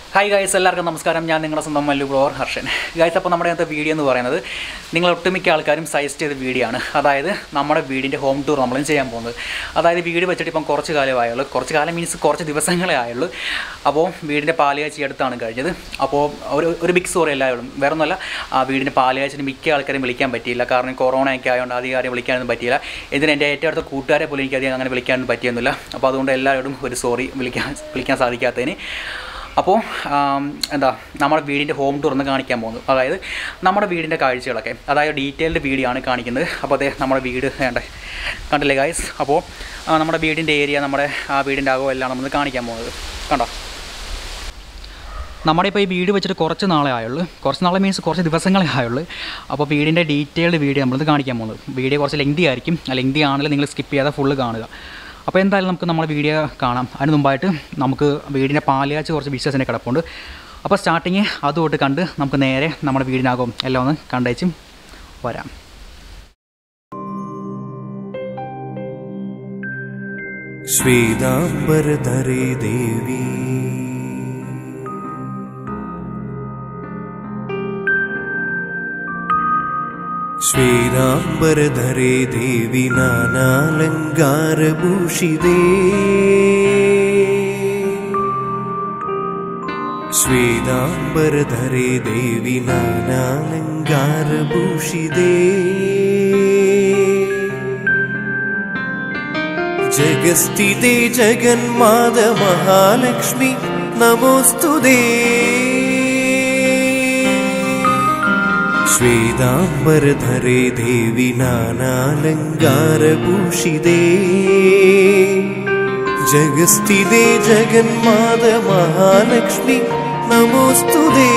hi guys എല്ലാവർക്കും നമസ്കാരം ഞാൻ നിങ്ങളുടെ സ്വന്തം മല്ലു ബ്ലോർ ഹർഷൻ ഗൈസ് അപ്പോൾ നമ്മുടെ ഇന്നത്തെ വീഡിയോ എന്ന് പറയുന്നത് നിങ്ങൾ ഒട്ടുമിക്ക ആൾക്കാരും സജസ്റ്റ് ചെയ്ത വീഡിയോ ആണ് അതായത് നമ്മുടെ വീടിൻ്റെ ഹോം ടൂർ നമ്മളും ചെയ്യാൻ പോകുന്നത് അതായത് വീട് വെച്ചിട്ട് ഇപ്പം കുറച്ച് കാലമായുള്ളൂ കുറച്ച് കാലം മീൻസ് കുറച്ച് ദിവസങ്ങളെ ആയുള്ളൂ അപ്പോൾ വീടിൻ്റെ പാലുകാഴ്ച അടുത്താണ് കഴിഞ്ഞത് അപ്പോൾ ഒരു ഒരു ബിഗ് സോറി എല്ലാവരും വേറെ ഒന്നുമല്ല ആ വീടിൻ്റെ പാലുകാഴ്ചന് മിക്ക ആൾക്കാരും വിളിക്കാൻ പറ്റിയില്ല കാരണം കൊറോണ ഒക്കെ ആയതുകൊണ്ട് അധികം ആരെയും വിളിക്കാനൊന്നും പറ്റിയില്ല ഇതിന് എൻ്റെ ഏറ്റവും അടുത്ത കൂട്ടുകാരെ പോലും എനിക്ക് അധികം അങ്ങനെ വിളിക്കാനൊന്നും പറ്റിയൊന്നുമില്ല അപ്പോൾ അതുകൊണ്ട് എല്ലാവരോടും ഒരു സോറി വിളിക്കാൻ വിളിക്കാൻ സാധിക്കാത്തതിന് അപ്പോൾ ആം, എന്താ നമ്മുടെ വീടിൻ്റെ ഹോം ടൂർ ഒന്ന് കാണിക്കാൻ പോകുന്നു അതായത് നമ്മുടെ വീടിൻ്റെ കാഴ്ചകളൊക്കെ അതായത് ഡീറ്റെയിൽഡ് വീഡിയോ ആണ് കാണിക്കുന്നത് അപ്പോൾ അതെ നമ്മുടെ വീട് വേണ്ടേ കണ്ടില്ലേ ഗായ്സ് അപ്പോൾ ആ, നമ്മുടെ വീടിൻ്റെ ഏരിയ നമ്മുടെ ആ വീടിൻ്റെ അകവും എല്ലാം നമ്മൾ കാണിക്കാൻ പോകുന്നത് കണ്ടോ നമ്മുടെ ഇപ്പോൾ ഈ വീട് വെച്ചിട്ട് കുറച്ച് നാളെ ആയുള്ളൂ കുറച്ച് നാളെ മീൻസ് കുറച്ച് ദിവസങ്ങളെ ആയുള്ളൂ അപ്പോൾ വീടിൻ്റെ ഡീറ്റെയിൽഡ് വീഡിയോ നമ്മളിത് കാണിക്കാൻ പോകുന്നത് വീഡിയോ കുറച്ച് ലെങ്തി ആയിരിക്കും ആ ലെങ്തി ആണെങ്കിൽ നിങ്ങൾ സ്കിപ്പ് ചെയ്യാതെ ഫുള്ള് കാണുക അപ്പോൾ എന്തായാലും നമുക്ക് നമ്മുടെ വീഡിയോ കാണാം അതിന് മുമ്പായിട്ട് നമുക്ക് വീടിൻ്റെ പാലുകാച്ച് കുറച്ച് ബിസിനസ്സിനെ കിടപ്പുണ്ട് അപ്പോൾ സ്റ്റാർട്ടിങ് അതുതൊട്ട് കണ്ട് നമുക്ക് നേരെ നമ്മുടെ വീടിനകം എല്ലാം ഒന്ന് കണ്ടേച്ചും വരാം ശ്വേതാംബരധരേ ദേവി ശ്വേതാംബരധരേ ദേവി നാനാലങ്കാരഭൂഷിതേ ശ്വേതാംബരധരേ ദേവി നാനാലങ്കാരഭൂഷിതേ ജഗസ്ഥിതേ ജഗന്മാത മഹാലക്ഷ്മി നമോസ്തുതേ ശ്വേതാംബരധരേ ദേവി നാനാലങ്കാരഭൂഷിതേ ജഗസ്ഥിതേ ജഗന്മാത മഹാലക്ഷ്മി നമോസ്തുതേ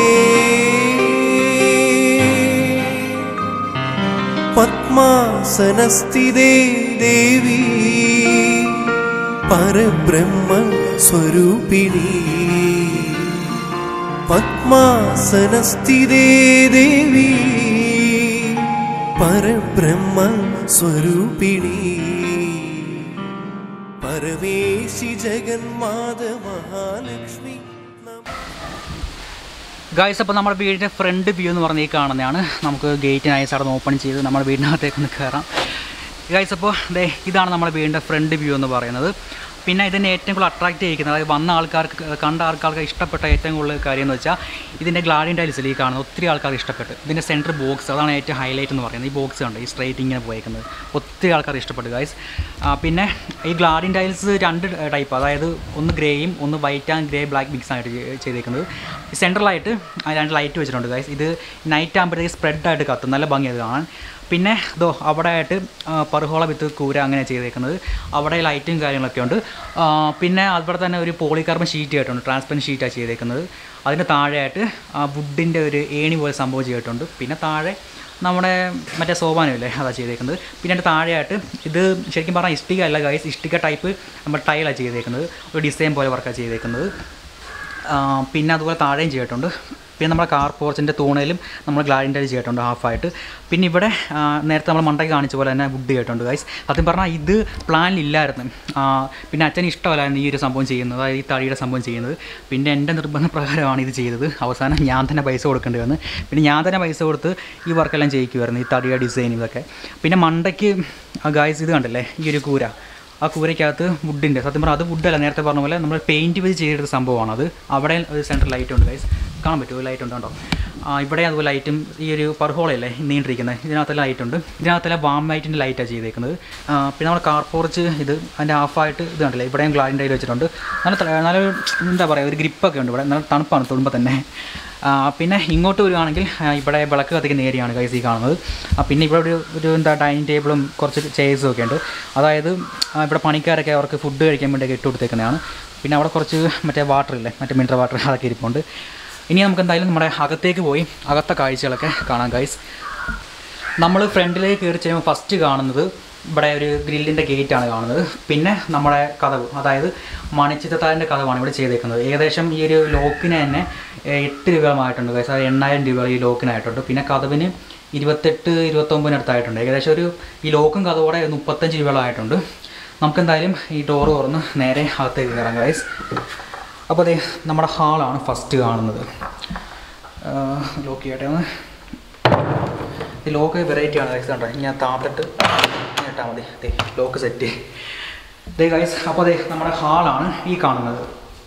പത്മാസനസ്ഥിതേ ദേവി പരബ്രഹ്മ സ്വരൂപിണി പത്മാസനസ്ഥിതേ ദേവി പരബ്രഹ്മ സ്വരൂപിണി പരമേശി ജഗന്മാത മഹാലക്ഷ്മി നമ ഗായ്സ് അപ്പോൾ നമ്മുടെ വീടിൻ്റെ ഫ്രണ്ട് വ്യൂ എന്ന് പറഞ്ഞ് ഈ കാണുന്നതാണ് നമുക്ക് ഗേറ്റ് നൈസ് അവിടെ ഓപ്പൺ ചെയ്ത് നമ്മുടെ വീടിനകത്തേക്ക് ഒന്ന് കയറാം ഗായ്സ് അപ്പോൾ ദേ ഇതാണ് നമ്മുടെ വീടിൻ്റെ ഫ്രണ്ട് വ്യൂ എന്ന് പറയുന്നത് പിന്നെ ഇതിനെ ഏറ്റവും കൂടുതൽ അട്രാക്റ്റ് ചെയ്യിക്കുന്നത് അതായത് വന്ന ആൾക്കാർക്ക് കണ്ട ആൾക്കാർക്ക് ഇഷ്ടപ്പെട്ട ഏറ്റവും കൂടുതൽ കാര്യം എന്ന് വെച്ചാൽ ഇതിൻ്റെ ഗ്ലാഡിൻ ടൈൽസിൽ ഈ കാണുന്നത് ഒത്തിരി ആൾക്കാർക്ക് ഇഷ്ടപ്പെട്ടു ഇതിൻ്റെ സെൻറ്റർ ബോക്സ് അതാണ് ഏറ്റവും ഹൈലൈറ്റ് എന്ന് പറയുന്നത് ഈ ബോക്സ് ഉണ്ട് ഈ സ്ട്രൈറ്റ് ഇങ്ങനെ പോയേക്കുന്നത് ഒത്തിരി ആൾക്കാർ ഇഷ്ടപ്പെട്ടു ഗായ്സ് പിന്നെ ഈ ഗ്ലാഡിൻ ടൈൽസ് രണ്ട് ടൈപ്പ് അതായത് ഒന്ന് ഗ്രേയും ഒന്ന് white and grey black mix ആയിട്ട് ചെയ്- ചെയ്തേക്കുന്നത് ഈ സെൻട്രലായിട്ട് രണ്ട് ലൈറ്റ് വെച്ചിട്ടുണ്ട് ഗൈസ് ഇത് നൈറ്റ് ആകുമ്പോഴത്തേക്ക് സ്പ്രെഡായിട്ട് കത്തും നല്ല ഭംഗിയത് കാണാൻ പിന്നെ ഇതോ അവിടെ ആയിട്ട് ആ, പറുഹോള വിത്ത് കൂര അങ്ങനെ ചെയ്തേക്കുന്നത് അവിടെ ലൈറ്റും കാര്യങ്ങളൊക്കെ ഉണ്ട് ആ, പിന്നെ അതുപോലെ തന്നെ ഒരു പോളികാർബൺ ഷീറ്റ് ആയിട്ടുണ്ട് ട്രാൻസ്പെറൻറ്റ് ഷീറ്റാണ് ചെയ്തേക്കുന്നത് അതിന് താഴെയായിട്ട് വുഡിൻ്റെ ഒരു ഏണി പോലെ സംഭവം ചെയ്തിട്ടുണ്ട് പിന്നെ താഴെ നമ്മുടെ മറ്റേ സോപാനമില്ലേ അതാണ് ചെയ്തേക്കുന്നത് പിന്നെ അതിൻ്റെ താഴെയായിട്ട് ഇത് ശരിക്കും പറഞ്ഞാൽ ഇഷ്ടിക അല്ല ഗൈസ് ഇഷ്ടിക ടൈപ്പ് നമ്മൾ ടൈലാണ് ചെയ്തേക്കുന്നത് ഒരു ഡിസൈൻ പോലെ വർക്കാണ് ചെയ്തേക്കുന്നത് ആ, പിന്നെ അതുപോലെ താഴെയും ചെയ്തിട്ടുണ്ട് പിന്നെ നമ്മുടെ കാർ പോർച്ചിൻ്റെ തൂണയിലും നമ്മൾ ഗ്ലാഡിൻ്റെ ചെയ്തിട്ടുണ്ട് ഹാഫായിട്ട് പിന്നെ ഇവിടെ ആ, നേരത്തെ നമ്മൾ മണ്ടയ്ക്ക് കാണിച്ച പോലെ തന്നെ വുഡ് ചെയ്തിട്ടുണ്ട് ഗൈസ് സത്യം പറഞ്ഞാൽ ഇത് പ്ലാനിലില്ലായിരുന്നു ആ, പിന്നെ അച്ഛന് ഇഷ്ടമല്ലായിരുന്നു ഈ ഒരു സംഭവം ചെയ്യുന്നത് അതായത് ഈ തടിയുടെ സംഭവം ചെയ്യുന്നത് പിന്നെ എൻ്റെ നിർബന്ധ പ്രകാരമാണ് ഇത് ചെയ്തത് അവസാനം ഞാൻ തന്നെ പൈസ കൊടുക്കേണ്ടി വന്നു പിന്നെ ഞാൻ തന്നെ പൈസ കൊടുത്ത് ഈ വർക്കെല്ലാം ചെയ്യിക്കുമായിരുന്നു ഈ തടിയുടെ ഡിസൈൻ ഇതൊക്കെ പിന്നെ മണ്ടയ്ക്ക് ഗായ്സ് ഇത് കണ്ടില്ലേ ഈ ഒരു കൂര ആ കൂരയ്ക്കകത്ത് വുഡിൻ്റെ സത്യം പറഞ്ഞാൽ അത് വുഡല്ല നേരത്തെ പറഞ്ഞ പോലെ നമ്മൾ പെയിൻറ്റ് വെച്ച് ചെയ്തെടുത്ത സംഭവമാണ് അത് അവിടെ ഒരു സെൻറ്റർ ലൈറ്റ് ഉണ്ട് ഗൈസ് കാണാൻ പറ്റുമോ ലൈറ്റ് ഉണ്ട് കേട്ടോ ആ, ഇവിടെ അതുപോലെ ലൈറ്റും ഈ ഒരു പർഹോളല്ലേ നീണ്ടിരിക്കുന്നത് ഇതിനകത്തെല്ലാം ലൈറ്റ് ഉണ്ട് ഇതിനകത്തെല്ലാം വാം ലൈറ്റിൻ്റെ ലൈറ്റാണ് ചെയ്തേക്കുന്നത് ആ, പിന്നെ നമ്മുടെ കാർ പോർച്ച് ഇത് അതിൻ്റെ ഹാഫായിട്ട് ഇത് കണ്ടില്ലേ ഇവിടെയും ഗ്ലാഡിൻ്റെ കയ്യിൽ വെച്ചിട്ടുണ്ട് നല്ല ത- നല്ല എന്താ പറയുക ഒരു ഗ്രിപ്പൊക്കെ ഉണ്ട് ഇവിടെ നല്ല തണുപ്പാണ് തൊടുമ്പോൾ തന്നെ ആ, പിന്നെ ഇങ്ങോട്ട് വരികയാണെങ്കിൽ ആ, ഇവിടെ വിളക്ക് കത്തിക്കുന്ന ഏരിയയാണ് കൈസ് ഈ കാണുന്നത് ആ, പിന്നെ ഇവിടെ ഒരു ഒരു എന്താ ഡൈനിങ് ടേബിളും കുറച്ച് ചെയർസും ഒക്കെ ഉണ്ട് അതായത് ആ, ഇവിടെ പണിക്കാരൊക്കെ അവർക്ക് ഫുഡ് കഴിക്കാൻ വേണ്ടിയൊക്കെ ഇട്ട് കൊടുത്തേക്കുന്നതാണ് പിന്നെ അവിടെ കുറച്ച് മറ്റേ വാട്ടർ ഇല്ലേ മറ്റേ മിനറൽ വാട്ടർ അതൊക്കെ ഇരിപ്പുണ്ട് ഇനി നമുക്ക് എന്തായാലും നമ്മുടെ അകത്തേക്ക് പോയി അകത്തെ കാഴ്ചകളൊക്കെ കാണാം ഗൈസ് നമ്മൾ ഫ്രണ്ടിലേക്ക് കയറി ചെയ്യുമ്പോൾ ഫസ്റ്റ് കാണുന്നത് ഇവിടെ ഒരു ഗ്രില്ലിൻ്റെ ഗേറ്റാണ് കാണുന്നത് പിന്നെ നമ്മുടെ കഥവ് അതായത് മണിച്ചിത്രത്താഴിൻ്റെ കഥവാണ് ഇവിടെ ചെയ്തേക്കുന്നത് ഏകദേശം ഈ ഒരു ലോക്കിന് തന്നെ ഏഹ്, എട്ട് രൂപമായിട്ടുണ്ട് ഗൈസ് അത് എണ്ണായിരം രൂപ ഈ ലോക്കിനായിട്ടുണ്ട് പിന്നെ കഥവിന് ഇരുപത്തെട്ട് ഇരുപത്തൊമ്പതിനടുത്തായിട്ടുണ്ട് ഏകദേശം ഒരു ഈ ലോക്കും കഥവോടെ മുപ്പത്തഞ്ച് രൂപകളായിട്ടുണ്ട് നമുക്ക് എന്തായാലും ഈ ഡോറ് തുറന്ന് നേരെ അകത്തേക്ക് കയറാം ഗൈസ് അപ്പോൾ അതെ നമ്മുടെ ഹാളാണ് ഫസ്റ്റ് കാണുന്നത് ലോക്ക് ചെയ്യട്ടെ ഒന്ന് ഈ ലോക്ക് വെറൈറ്റി ആണ് ഗൈസ് കണ്ടോ ഞാൻ താത്തിട്ട് ഇട്ടാൽ മതി ദേ ലോക്ക് സെറ്റ് ദേ ഗൈസ് അപ്പോൾ അതെ നമ്മുടെ ഹാളാണ് ഈ കാണുന്നത്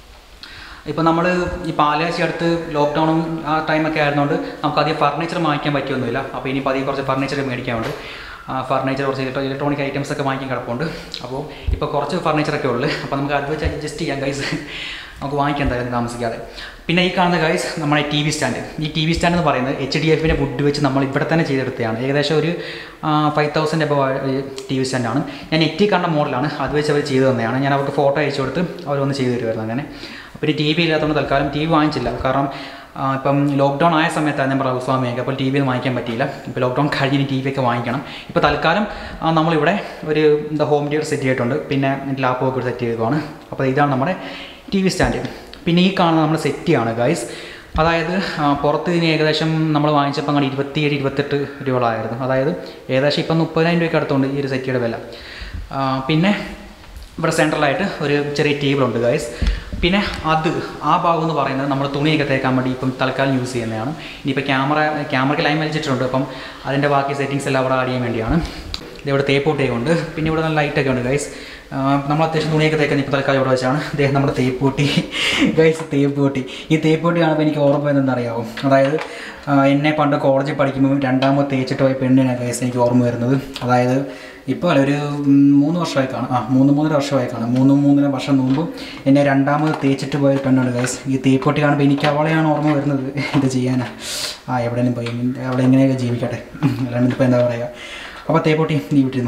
ഇപ്പം നമ്മൾ ഈ പാലാശി അടുത്ത് ലോക്ക്ഡൗണും ആ ടൈമൊക്കെ ആയിരുന്നുകൊണ്ട് നമുക്ക് അധികം ഫർണിച്ചർ വാങ്ങിക്കാൻ പറ്റിയൊന്നുമില്ല അപ്പോൾ ഇനിയിപ്പോൾ അധികം കുറച്ച് ഫർണിച്ചർ മേടിക്കാനുണ്ട് ഫർണിച്ചർ കുറച്ച് ഇലക്ട്രോ ഇലക്ട്രോണിക് ഐറ്റംസ് ഒക്കെ വാങ്ങിക്കാൻ കിടപ്പുണ്ട് അപ്പോൾ ഇപ്പോൾ കുറച്ച് ഫർണിച്ചറൊക്കെ ഉള്ളു അപ്പോൾ നമുക്ക് അത് വെച്ച് അഡ്ജസ്റ്റ് ചെയ്യാം ഗൈസ് നമുക്ക് വാങ്ങിക്കാൻ എന്തായാലും താമസിക്കാതെ പിന്നെ ഈ കാണുന്ന ഗൈസ് നമ്മുടെ ടി വി സ്റ്റാൻഡ് ഈ ടി വി സ്റ്റാൻഡ് എന്ന് പറയുന്നത് എച്ച് ഡി എഫിൻ്റെ വുഡ് വെച്ച് നമ്മൾ ഇവിടെ തന്നെ ചെയ്തെടുത്തതാണ് ഏകദേശം ഒരു five thousand above T V സ്റ്റാൻഡാണ് ഞാൻ നെറ്റിൽ കണ്ട മോഡലാണ് അത് വെച്ച് അവർ ചെയ്തു തന്നെയാണ് ഞാൻ അവർക്ക് ഫോട്ടോ അയച്ചു കൊടുത്ത് അവരൊന്ന് ചെയ്തു തരുമായിരുന്നു അങ്ങനെ അപ്പോൾ ഒരു ടി വി ഇല്ലാത്തതുകൊണ്ട് തൽക്കാലം ടി വി വാങ്ങിച്ചില്ല കാരണം ആ, ഇപ്പം ലോക്ക്ഡൗൺ ആയ സമയത്താണ് ഞാൻ പറഞ്ഞ സ്വാമിയൊക്കെ അപ്പോൾ ടി വി ഒന്നും വാങ്ങിക്കാൻ പറ്റിയില്ല ഇപ്പോൾ ലോക്ക്ഡൗൺ കഴിഞ്ഞ് ടി വി ഒക്കെ വാങ്ങിക്കണം ഇപ്പോൾ തൽക്കാലം ആ, നമ്മളിവിടെ ഒരു എന്താ ഹോം തിയേറ്റർ സെറ്റ് ചെയ്തിട്ടുണ്ട് പിന്നെ ലാപ്ടോപ്പ് ഒക്കെ സെറ്റ് ചെയ്തതാണ് അപ്പോൾ ഇതാണ് നമ്മുടെ ടി വി സ്റ്റാൻഡ് പിന്നെ ഈ കാണുന്ന നമ്മുടെ സെറ്റിയാണ് ഗൈസ് അതായത് ആ, പുറത്ത് ഇതിന് ഏകദേശം നമ്മൾ വാങ്ങിച്ചപ്പോൾ അങ്ങോട്ട് ഇരുപത്തിയേഴ് ഇരുപത്തെട്ട് രൂപകളായിരുന്നു അതായത് ഏകദേശം ഇപ്പം മുപ്പതിനായിരം രൂപയ്ക്ക് അടുത്തുണ്ട് ഈ ഒരു സെറ്റിയുടെ വില ആ, പിന്നെ ഇവിടെ സെൻട്രലായിട്ട് ഒരു ചെറിയ ടേബിളുണ്ട് ഗൈസ് പിന്നെ അത് ആ ഭാഗം എന്ന് പറയുന്നത് നമ്മൾ തുണിയൊക്കെ തേക്കാൻ വേണ്ടി ഇപ്പം തൽക്കാലം യൂസ് ചെയ്യുന്നതാണ് ഇനിയിപ്പോൾ ക്യാമറ ക്യാമറയ്ക്ക് ലൈൻ വലിച്ചിട്ടുണ്ട് അപ്പം അതിൻ്റെ ബാക്കി സെറ്റിങ്സ് എല്ലാം അവിടെ ആഡ് ചെയ്യാൻ വേണ്ടിയാണ് ഇത് ഇവിടെ തേപ്പൂട്ടിയൊക്കെ ഉണ്ട് പിന്നെ ഇവിടെ നല്ല ലൈറ്റൊക്കെ ഉണ്ട് ഗൈസ് നമ്മൾ അത്യാവശ്യം തുണിയൊക്കെ തേക്കാൻ ഇപ്പോൾ തൽക്കാലം ഇവിടെ വെച്ചാണ് ഇദ്ദേഹം നമ്മുടെ തേപ്പൂട്ടി ഗൈസ് തേപ്പൂട്ടി ഈ തേപ്പൂട്ടി കാണുമ്പോൾ എനിക്ക് ഓർമ്മ വരുന്നത് അറിയാമോ അതായത് ആ, എന്നെ പണ്ട് കോളേജിൽ പഠിക്കുമ്പോൾ രണ്ടാമത് തേച്ചിട്ട് പോയ പെണ്ണിനെ ഗൈസ് എനിക്ക് ഓർമ്മ വരുന്നത് അതായത് ഇപ്പോൾ അല്ല ഒരു ഉം, മൂന്ന് വർഷമായി കാണും ആ മൂന്ന് മൂന്നര വർഷമായി കാണും മൂന്ന് മൂന്നര വർഷം മുമ്പ് എന്നെ രണ്ടാമത് തേച്ചിട്ട് പോയ പെണ്ണാണ് ഗൈസ് ഈ തേപ്പൊട്ടി കാണുമ്പോൾ എനിക്ക് അവളെയാണ് ഓർമ്മ വരുന്നത് ഇത് ചെയ്യാനാ ആ എവിടെയെങ്കിലും പോയി ഇങ്ങനെ- അവളെ ഇങ്ങനെയൊക്കെ ജീവിക്കട്ടെ അല്ലാണ്ട് ഇപ്പോൾ എന്താ പറയുക അപ്പോൾ തേപ്പൊട്ടി നീ വിട്ടിരുന്നു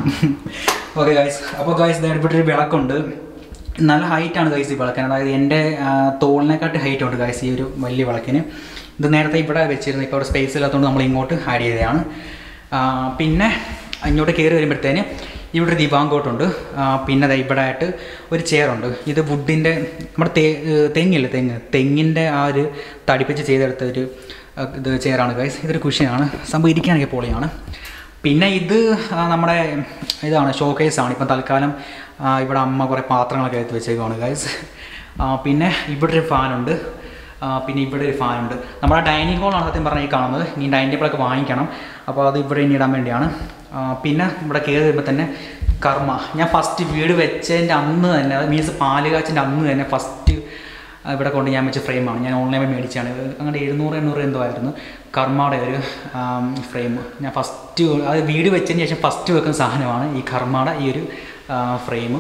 ഓക്കെ ഗൈസ് അപ്പോൾ ഗൈസ് ഇവിടെ ഒരു വിളക്കുണ്ട് നല്ല ഹൈറ്റാണ് ഗൈസ് ഈ വിളക്കിന് അതായത് എൻ്റെ ആ, തോളിനെക്കാട്ടി ഹൈറ്റ് ഉണ്ട് ഗൈസ് ഈ ഒരു വലിയ വിളക്കിന് ഇത് നേരത്തെ ഇവിടെ വെച്ചിരുന്നു ഇപ്പോൾ അവിടെ സ്പേസ് ഇല്ലാത്തതുകൊണ്ട് നമ്മൾ ഇങ്ങോട്ട് ആഡ് ചെയ്തതാണ് ആ, പിന്നെ ഇങ്ങോട്ട് കയറി വരുമ്പോഴത്തേന് ഇവിടെ ഒരു ദിവാങ്കോട്ടുണ്ട് ആ, പിന്നെ ദാ ഇവിടെ ആയിട്ട് ഒരു ചെയറുണ്ട് ഇത് വുഡിൻ്റെ നമ്മുടെ തേ ഏഹ് തെങ്ങില്ലേ തെങ്ങ് തെങ്ങിൻ്റെ ആ ഒരു തടിപ്പിച്ച് ചെയ്തെടുത്ത ഒരു ആ, ഇത് ചെയറാണ് ഗൈസ് ഇതൊരു കുഷ്യനാണ് സംഭവം ഇരിക്കാനൊക്കെ പൊളിയാണ് പിന്നെ ഇത് ആ, നമ്മുടെ ഇതാണ് ഷോക്കേസാണ് ഇപ്പം തൽക്കാലം ആ, ഇവിടെ അമ്മ കുറേ പാത്രങ്ങളൊക്കെ എടുത്ത് വെച്ചേക്കുവാണ് ഗൈസ് പിന്നെ ഇവിടെ ഒരു ഫാനുണ്ട് ആ, പിന്നെ ഇവിടെ ഒരു ഫാനുണ്ട് നമ്മുടെ ഡൈനിങ് ഹോളാണ് സത്യം പറഞ്ഞാൽ ഈ കാണുന്നത് ഇനി ഡൈനിങ് ടേബിളൊക്കെ വാങ്ങിക്കണം അപ്പോൾ അത് ഇവിടെ ഇനി ഇടാൻ വേണ്ടിയാണ് ആ, പിന്നെ ഇവിടെ കയറി വരുമ്പോൾ തന്നെ കർമ്മ ഞാൻ ഫസ്റ്റ് വീട് വെച്ചതിൻ്റെ അന്ന് തന്നെ മീൻസ് പാലുകാച്ചിൻ്റെ അന്ന് തന്നെ ഫസ്റ്റ് ഇവിടെ കൊണ്ട് ഞാൻ വെച്ച ഫ്രെയിമാണ് ഞാൻ ഓൺലൈനിൽ മേടിച്ചാണ് ഇത് അങ്ങനെ എഴുന്നൂറ് എണ്ണൂറ് എന്തോ ആയിരുന്നു കർമ്മയുടെ ഒരു ഫ്രെയിം ഞാൻ ഫസ്റ്റ് അത് വീട് വെച്ചതിന് ശേഷം ഫസ്റ്റ് വെക്കുന്ന സാധനമാണ് ഈ കർമ്മയുടെ ഈ ഒരു ഫ്രെയിം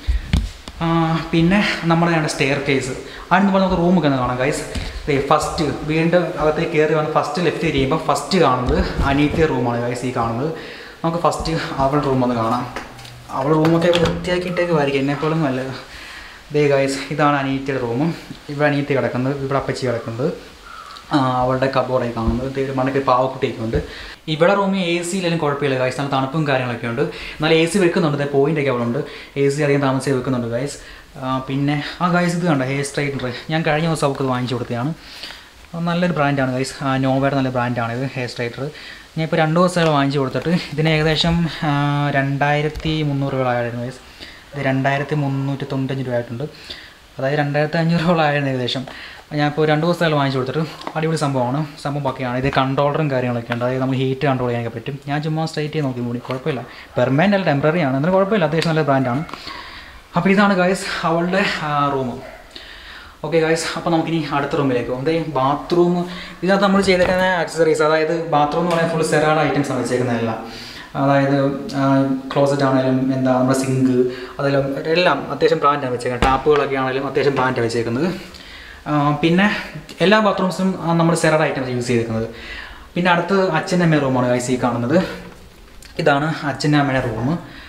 പിന്നെ നമ്മുടെ സ്റ്റെയർ കേസ് അതിന് പോലെ നമുക്ക് റൂമൊക്കെ ഒന്ന് കാണാം ഗൈസ് ഫസ്റ്റ് വീണ്ടും അകത്തേക്ക് കയറി വന്ന് ഫസ്റ്റ് ലെഫ്റ്റ് തിരിയുമ്പോൾ ഫസ്റ്റ് കാണുന്നത് അനീത്തിയ റൂമാണ് ഗൈസ് ഈ കാണുന്നത് നമുക്ക് ഫസ്റ്റ് അവളുടെ റൂം ഒന്ന് കാണാം അവളുടെ റൂമൊക്കെ വൃത്തിയാക്കിയിട്ടൊക്കെ ആയിരിക്കും എന്നെപ്പോലൊന്നും അല്ല ദേ ഗൈസ് ഇതാണ് അനീത്തിയുടെ റൂമും ഇവിടെ അനീത്തി കിടക്കുന്നത് ഇവിടെ അപ്പച്ചി കിടക്കുന്നത് ആ, അവളുടെ കബോർഡായി കാണുന്നത് ദേ ഒരു മണ്ടയ്ക്ക് പാവക്കുട്ടിയൊക്കെ ഉണ്ട് ഇവിടെ റൂമിൽ എ സിയിലും കുഴപ്പമില്ല ഗൈസ് നല്ല തണുപ്പും കാര്യങ്ങളൊക്കെ ഉണ്ട് എന്നാൽ എ സി വെക്കുന്നുണ്ട് ദേ പോയിൻ്റൊക്കെ അവിടെ ഉണ്ട് എ സി അധികം താമസിച്ച് വെക്കുന്നുണ്ട് ഗൈസ് പിന്നെ ആ ഗൈസ് ഇത് കണ്ട ഹെയർ സ്ട്രൈറ്റനർ ഞാൻ കഴിഞ്ഞ ദിവസം അവൾക്ക് ഇത് വാങ്ങിച്ചു കൊടുത്തതാണ് അത് നല്ലൊരു ബ്രാൻഡാണ് ഗൈസ് നോവയുടെ നല്ല ബ്രാൻഡാണ് ഇത് ഹെയർ സ്ട്രൈറ്റർ ഞാൻ ഇപ്പോൾ രണ്ട് ദിവസമായി വാങ്ങിച്ചു കൊടുത്തിട്ട് ഇതിന് ഏകദേശം ആ, രണ്ടായിരത്തി മുന്നൂറ് രൂപയായിരുന്നു ഗൈസ് ഇത് രണ്ടായിരത്തി മുന്നൂറ്റി തൊണ്ണൂറ്റഞ്ച് രൂപ ആയിട്ടുണ്ട് അതായത് രണ്ടായിരത്തി അഞ്ഞൂറ് രൂപയായിരുന്നു ഏകദേശം ഞാൻ ഇപ്പോൾ രണ്ട് ദിവസമായി വാങ്ങിച്ചു കൊടുത്തിട്ട് അടിപൊളി സംഭവമാണ് സംഭവം ബാക്കിയാണ് ഇത് കൺട്രോളറും കാര്യങ്ങളൊക്കെ ഉണ്ട് അതായത് നമുക്ക് ഹീറ്റ് കൺട്രോൾ ചെയ്യാനൊക്കെ പറ്റും ഞാൻ ചുമ്മാ സ്ട്രൈറ്റ് ചെയ്ത് നോക്കി കൂടി കുഴപ്പമില്ല പെർമനൻ്റ് അല്ല ടെമ്പററി ആണ് എന്നാലും കുഴപ്പമില്ല അത്യാവശ്യം നല്ല ബ്രാൻഡാണ് അപ്പോൾ ഇതാണ് ഗൈസ് അവളുടെ റൂം ഓക്കെ ഗൈസ് അപ്പോൾ നമുക്കിനി അടുത്ത റൂമിലേക്ക് പോകും അതായത് ബാത്റൂം ഇതിനകത്ത് നമ്മൾ ചെയ്തേക്കുന്ന ആക്സസറീസ് അതായത് ബാത്റൂം എന്ന് പറയുന്നത് ഫുൾ സെറാഡ് ഐറ്റംസ് ആണ് വെച്ചേക്കുന്നതെല്ലാം അതായത് ക്ലോസറ്റ് ആണെങ്കിലും എന്താ നമ്മുടെ സിങ്ക് അതെല്ലാം എല്ലാം അത്യാവശ്യം ബ്രാൻഡാണ് വെച്ചേക്കുന്നത് ടാപ്പുകളൊക്കെ ആണെങ്കിലും അത്യാവശ്യം ബ്രാൻഡാണ് വെച്ചേക്കുന്നത് ആ, പിന്നെ എല്ലാ ബാത്റൂംസും നമ്മൾ സെറാഡ് ഐറ്റംസ് യൂസ് ചെയ്തേക്കുന്നത് പിന്നെ അടുത്ത് അച്ഛൻ്റെ അമ്മയുടെ റൂമാണ് ഗൈസ് ഈ കാണുന്നത് ഇതാണ് അച്ഛൻ്റെ അമ്മയുടെ റൂം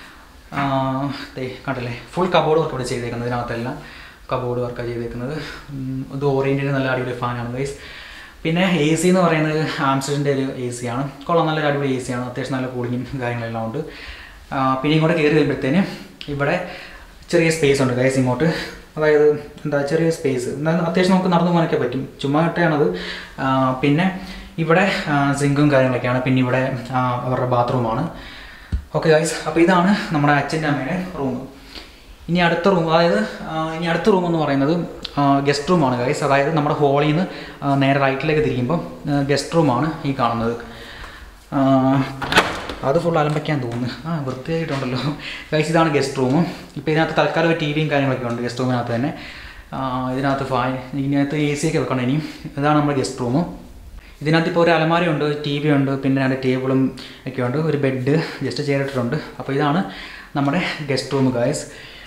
ദേ കണ്ടില്ലേ ഫുൾ കബോർഡ് വർക്ക് ഇവിടെ ചെയ്തേക്കുന്നത് ഇതിനകത്തെല്ലാം കബോർഡ് വർക്കാണ് ചെയ്തേക്കുന്നത് ഉം, ഇത് ഓറിയൻറ്റിൻ്റെ നല്ല അടിപൊളി ഫാനാണ് ഗൈസ് പിന്നെ എ സി എന്ന് പറയുന്നത് ആംസ്റ്ററിൻ്റെ ഒരു എ സി ആണ് കൊള്ളാം നല്ലൊരു അടിപൊളി എ സി ആണ് അത്യാവശ്യം നല്ല കൂളിങ്ങും കാര്യങ്ങളെല്ലാം ഉണ്ട് ആ, പിന്നെ ഇങ്ങോട്ട് കയറി വരുമ്പോഴത്തേന് ഇവിടെ ചെറിയ സ്പേസ് ഉണ്ട് ഗൈസ് ഇങ്ങോട്ട് അതായത് എന്താ ചെറിയ സ്പേസ് എന്നാൽ അത്യാവശ്യം നമുക്ക് നടന്നു പോകാനൊക്കെ പറ്റും ചുമ്മാ ഇട്ടാണത് ആ, പിന്നെ ഇവിടെ സിങ്കും കാര്യങ്ങളൊക്കെയാണ് പിന്നെ ഇവിടെ ആ, അവരുടെ ബാത്റൂമാണ് ഓക്കെ ഗൈസ് അപ്പോൾ ഇതാണ് നമ്മുടെ അച്ഛൻ്റെ അമ്മയുടെ റൂം ഇനി അടുത്ത റൂം അതായത് ആ, ഇനി അടുത്ത റൂം എന്ന് പറയുന്നത് ഗസ്റ്റ് റൂമാണ് ഗൈസ് അതായത് നമ്മുടെ ഹോളിൽ നിന്ന് ആ, നേരെ റൈറ്റിലേക്ക് തിരിയുമ്പോൾ ഗസ്റ്റ് റൂമാണ് ഈ കാണുന്നത് ആ, അത് ഫുൾ അലമ്പയ്ക്കാൻ തോന്നുന്നു ആ വൃത്തിയായിട്ടുണ്ടല്ലോ ഗൈസ് ഇതാണ് ഗസ്റ്റ് റൂം ഇപ്പോൾ ഇതിനകത്ത് തൽക്കാലം ഒരു ടി വിയും കാര്യങ്ങളൊക്കെ ഉണ്ട് ഗസ്റ്റ് റൂമിനകത്ത് തന്നെ ആ, ഇതിനകത്ത് ഫാൻ ഇതിനകത്ത് എ സി ഒക്കെ വെക്കണം ഇനിയും ഇതാണ് നമ്മുടെ ഗസ്റ്റ് റൂം ഇതിനകത്ത് ഇപ്പോൾ ഒരു അലമാരയുണ്ട് ടി വി ഉണ്ട് പിന്നെ രണ്ട് ടേബിളും ഒക്കെ ഉണ്ട് ഒരു ബെഡ് ജസ്റ്റ് ചെയ്തിട്ടുണ്ട് അപ്പോൾ ഇതാണ് നമ്മുടെ ഗസ്റ്റ് റൂം ഗായ്സ്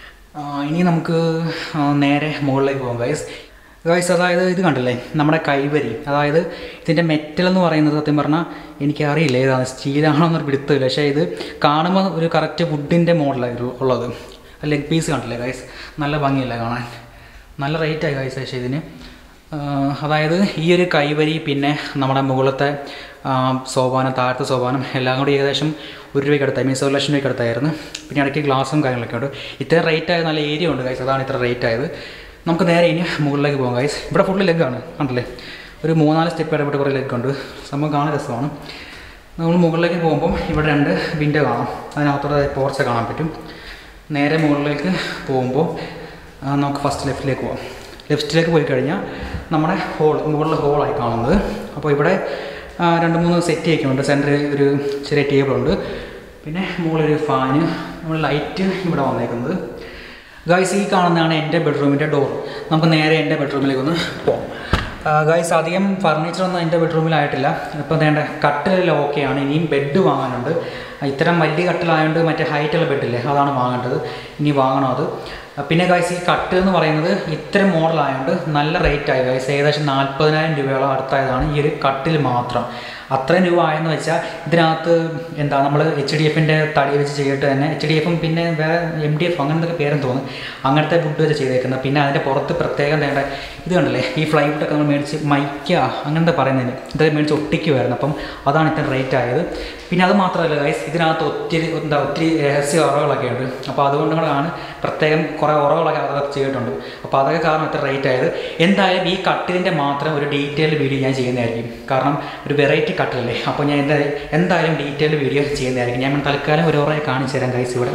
ഇനി നമുക്ക് ആ, നേരെ മുകളിലേക്ക് പോകാം ഗായ്സ് ഗായ്സ് അതായത് ഇത് കണ്ടില്ലേ നമ്മുടെ കൈവരി അതായത് ഇതിൻ്റെ മെറ്റൽ എന്ന് പറയുന്നത് സത്യം പറഞ്ഞാൽ എനിക്കറിയില്ല ഏതാണ് സ്റ്റീലാണോ എന്നൊരു പിടുത്തമില്ല പക്ഷേ ഇത് കാണുമ്പോൾ ഒരു കറക്റ്റ് വുഡിൻ്റെ മോഡലായിരുന്നു ഉള്ളത് ലെഗ് പീസ് കണ്ടില്ലേ ഗായ്സ് നല്ല ഭംഗിയല്ലേ കാണാൻ നല്ല റേറ്റായി ഗായ്സ് പക്ഷേ ഇതിന് ആഹ് അതായത് ഈ ഒരു കൈവരി പിന്നെ നമ്മുടെ മുകളിലത്തെ ആഹ് സോപാനം താഴത്തെ സോപാനം എല്ലാം കൂടി ഏകദേശം ഒരു രൂപയ്ക്ക് അടുത്തായി മീൻസ് ഒരു ലക്ഷം രൂപയ്ക്ക് അടുത്തായിരുന്നു പിന്നെ ഇടയ്ക്ക് ഗ്ലാസും കാര്യങ്ങളൊക്കെ ഉണ്ട് ഇത്രയും റേറ്റ് ആയത് നല്ല ഏരിയ ഉണ്ട് ഗൈസ് അതാണ് ഇത്ര റേറ്റ് ആയത് നമുക്ക് നേരെ ഇനി മുകളിലേക്ക് പോകാം ഗൈസ് ഇവിടെ ഫുള്ള് ലെഗാണ് കണ്ടില്ലേ ഒരു മൂന്നാല് സ്റ്റെപ്പ് ഇടപെട്ട് കുറേ ലെഗ് ഉണ്ട് സംഭവം കാണാൻ രസമാണ് നമ്മൾ മുകളിലേക്ക് പോകുമ്പം ഇവിടെ രണ്ട് വിൻഡോ കാണാം അതിനകത്തൂടെ പോർച്ച കാണാൻ പറ്റും നേരെ മുകളിലേക്ക് പോകുമ്പോൾ ആ, നമുക്ക് ഫസ്റ്റ് ലെഫ്റ്റിലേക്ക് പോകാം ലെഫ്റ്റിലേക്ക് പോയി കഴിഞ്ഞാൽ നമ്മുടെ ഹോൾ മുകളിലെ ഹോളായി കാണുന്നത് അപ്പോൾ ഇവിടെ ആ, രണ്ട് മൂന്ന് സെറ്റ് ഒക്കെ ഉണ്ട് സെൻറ്ററിൽ ഒരു ചെറിയ ടേബിളുണ്ട് പിന്നെ മുകളിലൊരു ഫാന് നമ്മൾ ലൈറ്റ് ഇവിടെ വന്നേക്കുന്നത് ഗൈസ് ഈ കാണുന്നതാണ് എൻ്റെ ബെഡ്റൂമിൻ്റെ ഡോർ നമുക്ക് നേരെ എൻ്റെ ബെഡ്റൂമിലേക്ക് ഒന്ന് പോകാം ഗൈസ് അധികം ഫർണിച്ചറൊന്നും എൻ്റെ ബെഡ്റൂമിലായിട്ടില്ല ഇപ്പോൾ വേണ്ട കട്ടിലെല്ലാം ഓക്കെയാണ് ഇനിയും ബെഡ് വാങ്ങാനുണ്ട് ഇത്തരം വലിയ കട്ടിലായതുകൊണ്ട് മറ്റേ ഹൈറ്റുള്ള ബെഡില്ലേ അതാണ് വാങ്ങേണ്ടത് ഇനി വാങ്ങണം അത് പിന്നെ ഗൈസ് ഈ കട്ട് എന്ന് പറയുന്നത് ഇത്തരം മോഡലായതുകൊണ്ട് നല്ല റേറ്റ് ആയി ഗൈസ് ഏകദേശം നാൽപ്പതിനായിരം രൂപയോളം അടുത്തായതാണ് ഈ ഒരു കട്ടിൽ മാത്രം അത്രയും രൂപ ആയെന്ന് വെച്ചാൽ ഇതിനകത്ത് എന്താ നമ്മൾ എച്ച് ഡി എഫിൻ്റെ തടി വെച്ച് ചെയ്തിട്ട് തന്നെ എച്ച് ഡി എഫും പിന്നെ വേറെ എം ഡി എഫ് അങ്ങനത്തെ പേരും തോന്നുന്നു അങ്ങനത്തെ വുഡ് വെച്ച് ചെയ്തേക്കുന്നത് പിന്നെ അതിൻ്റെ പുറത്ത് പ്രത്യേകം വേണ്ട ഇത് കണ്ടല്ലേ ഈ ഫ്ലൈവുഡൊക്കെ നമ്മൾ മേടിച്ച് മൈക്ക അങ്ങനത്തെ പറയുന്നതിന് ഇത് മേടിച്ച് ഒട്ടിക്കുമായിരുന്നു അപ്പം അതാണ് ഇത്ര റേറ്റ് ആയത് പിന്നെ അത് മാത്രമല്ല ഗൈസ് ഇതിനകത്ത് ഒത്തിരി എന്താ ഒത്തിരി രഹസ്യ ഉറകളൊക്കെ ഉണ്ട് അപ്പോൾ അതുകൊണ്ടാണ് പ്രത്യേകം കുറേ ഉറകളൊക്കെ അതൊക്കെ ചെയ്തിട്ടുണ്ട് അപ്പോൾ അതൊക്കെ കാരണം ഇത്ര റേറ്റ് ആയത് എന്തായാലും ഈ കട്ടിലിൻ്റെ മാത്രം ഒരു ഡീറ്റെയിൽ വീഡിയോ ഞാൻ ചെയ്യുന്നതായിരിക്കും കാരണം ഒരു വെറൈറ്റി കട്ടിലല്ലേ അപ്പോൾ ഞാൻ എന്താ എന്തായാലും ഡീറ്റെയിൽ വീഡിയോ ചെയ്യുന്നതായിരിക്കും ഞാൻ തൽക്കാലം ഒരു ഉറയെ കാണിച്ചു തരാം ഗൈസ് ഇവിടെ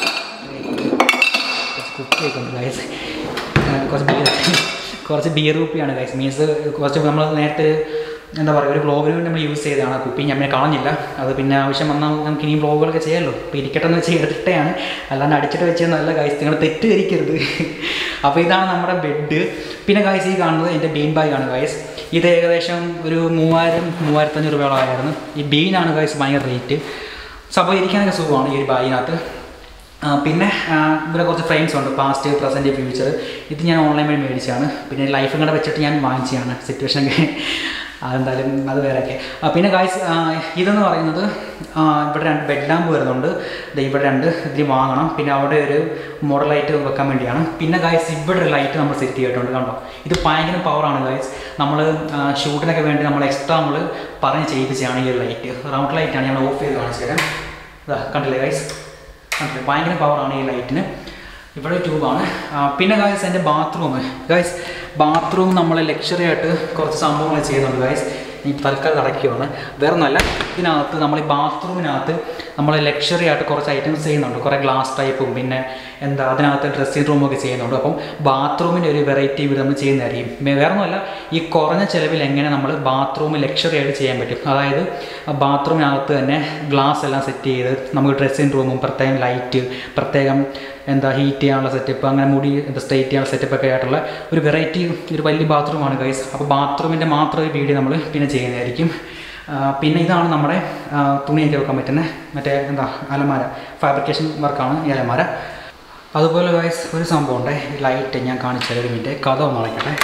കുക്ക് ചെയ്തിട്ടുണ്ട് ഗൈസ് കുറച്ച് ബിയർ കുറച്ച് ബിയർ കുപ്പിയാണ് ഗൈസ് മീൻസ് കുറച്ച് നമ്മൾ നേരത്തെ എന്താ പറയുക ഒരു ബ്ലോഗിന് വേണ്ടി നമ്മൾ യൂസ് ചെയ്തതാണ് ആ കുപ്പി ഞാൻ പിന്നെ കളഞ്ഞില്ല അത് പിന്നെ ആവശ്യം വന്നാൽ നമുക്ക് ഇനിയും ബ്ലോഗുകളൊക്കെ ചെയ്യാമല്ലോ അപ്പോൾ ഇരിക്കട്ടെ എന്ന് വെച്ച് എടുത്തിട്ടാണ് അല്ലാണ്ട് അടിച്ചിട്ട് വെച്ചത് നല്ല ഗൈസ് നിങ്ങൾ തെറ്റിദ്ധരിക്കരുത് അപ്പോൾ ഇതാണ് നമ്മുടെ ബെഡ് പിന്നെ ഗൈസ് ഈ കാണുന്നത് എൻ്റെ ബീൻ ബാഗാണ് ഗൈസ് ഇത് ഏകദേശം ഒരു മൂവായിരം മൂവായിരത്തഞ്ഞൂറ് രൂപയോളം ആയിരുന്നു ഈ ബീനാണ് ഗൈസ് ഭയങ്കര റേറ്റ് സംഭവം ഇരിക്കാനൊക്കെ സുഖമാണ് ഈ ഒരു ബാഗിനകത്ത് ആ, പിന്നെ ആ, ഇവിടെ കുറച്ച് ഫ്രെയിംസ് ഉണ്ട് പാസ്റ്റ് പ്രസൻറ്റ് ഫ്യൂച്ചർ ഇത് ഞാൻ ഓൺലൈൻ വഴി മേടിച്ചാണ് പിന്നെ ലൈഫും കൂടെ വെച്ചിട്ട് ഞാൻ വാങ്ങിച്ചതാണ് സിറ്റുവേഷൻ അതെന്തായാലും അത് വേറെയൊക്കെ ആ, പിന്നെ ഗായ്സ് ഇതെന്ന് പറയുന്നത് ആ, ഇവിടെ രണ്ട് ബെഡ് ലാമ്പ് വരുന്നുണ്ട് ദേ ഇവിടെ രണ്ട് ഇതിൽ വാങ്ങണം പിന്നെ അവിടെ ഒരു മോഡൽ ലൈറ്റ് വെക്കാൻ വേണ്ടിയാണ് പിന്നെ ഗായ്സ് ഇവിടെ ഒരു ലൈറ്റ് നമ്മൾ സെറ്റ് ചെയ്തിട്ടുണ്ട് കണ്ടോ ഇത് ഭയങ്കര പവറാണ് ഗായ്സ് നമ്മൾ ഷൂട്ടിനൊക്കെ വേണ്ടി നമ്മൾ എക്സ്ട്രാ നമ്മൾ പറഞ്ഞ് ചെയ്യിപ്പിച്ചാണ് ഈ ഒരു ലൈറ്റ് റൗണ്ട് ലൈറ്റാണ് ഞാൻ ഓഫ് ചെയ്ത് കാണിച്ചു തരാം ഇതാ കണ്ടില്ലേ ഗൈസ് കണ്ടില്ലേ ഭയങ്കര പവറാണ് ഈ ലൈറ്റിന് ഇവിടെ ട്യൂബാണ് പിന്നെ ഗായ്സ് എൻ്റെ ബാത്റൂം ഗായ്സ് ബാത്റൂം നമ്മൾ ലക്ഷറി ആയിട്ട് കുറച്ച് സംഭവങ്ങൾ ചെയ്യുന്നുണ്ട് ഗായ്സ് ഈ തൽക്കാലം അടയ്ക്കുവാണ് വേറെ ഒന്നുമല്ല ഇതിനകത്ത് നമ്മൾ ഈ ബാത്റൂമിനകത്ത് നമ്മൾ ലക്ഷറി ആയിട്ട് കുറച്ച് ഐറ്റംസ് ചെയ്യുന്നുണ്ട് കുറേ ഗ്ലാസ് ടൈപ്പും പിന്നെ എന്താ അതിനകത്ത് ഡ്രസ്സിംഗ് റൂമും ഒക്കെ ചെയ്യുന്നുണ്ട് അപ്പം ബാത്റൂമിൻ്റെ ഒരു വെറൈറ്റി ഇവിടെ നമ്മൾ ചെയ്യുന്നതായിരിക്കും മേ- വേറെ ഒന്നുമല്ല ഈ കുറഞ്ഞ ചിലവിൽ എങ്ങനെ നമ്മൾ ബാത്റൂം ലക്ഷറി ആയിട്ട് ചെയ്യാൻ പറ്റും അതായത് ബാത്റൂമിനകത്ത് തന്നെ ഗ്ലാസ് എല്ലാം സെറ്റ് ചെയ്ത് നമുക്ക് ഡ്രസ്സിംഗ് റൂമും പ്രത്യേകം ലൈറ്റ് പ്രത്യേകം എന്താ ഹീറ്റ് ചെയ്യാനുള്ള സെറ്റപ്പ് അങ്ങനെ മുടി എന്താ സ്ട്രൈറ്റ് ചെയ്യാനുള്ള സെറ്റപ്പ് ഒക്കെ ആയിട്ടുള്ള ഒരു വെറൈറ്റി ഒരു വലിയ ബാത്റൂമാണ് ഗൈസ് അപ്പോൾ ബാത്റൂമിൻ്റെ മാത്രം ഒരു വീഡിയോ നമ്മൾ പിന്നെ ചെയ്യുന്നതായിരിക്കും ആ, പിന്നെ ഇതാണ് നമ്മുടെ ആ, തുണിയൊക്കെ വെക്കാൻ പറ്റുന്ന മറ്റേ എന്താ അലമാര ഫാബ്രിക്കേഷൻ വർക്കാണ് ഈ അലമാര അതുപോലെ ഗൈസ് ഒരു സംഭവം ഉണ്ട് ഈ ലൈറ്റ് ഞാൻ കാണിച്ചു തരാം ഒരു മിനിറ്റ് കഥ ഒന്ന് അടയ്ക്കട്ടെ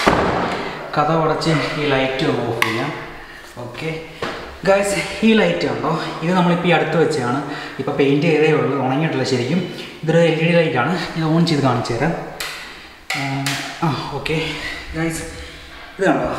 കഥ അടച്ച് ഈ ലൈറ്റ് ഒന്ന് ഓഫ് ചെയ്യാം ഓക്കെ ഗൈസ് ഈ ലൈറ്റ് ഉണ്ടോ ഇത് നമ്മളിപ്പോൾ ഈ അടുത്ത് വെച്ചാണ് ഇപ്പോൾ പെയിൻറ്റ് ചെയ്തേ ഉള്ളൂ ഉണങ്ങിയിട്ടില്ല ശരിക്കും ഇതൊരു എൽ ഇ ഡി ലൈറ്റാണ് ഇത് ഓൺ ചെയ്ത് കാണിച്ചു തരാം ആ, ആ ഓക്കെ ഗൈസ് ഇത് കണ്ടോ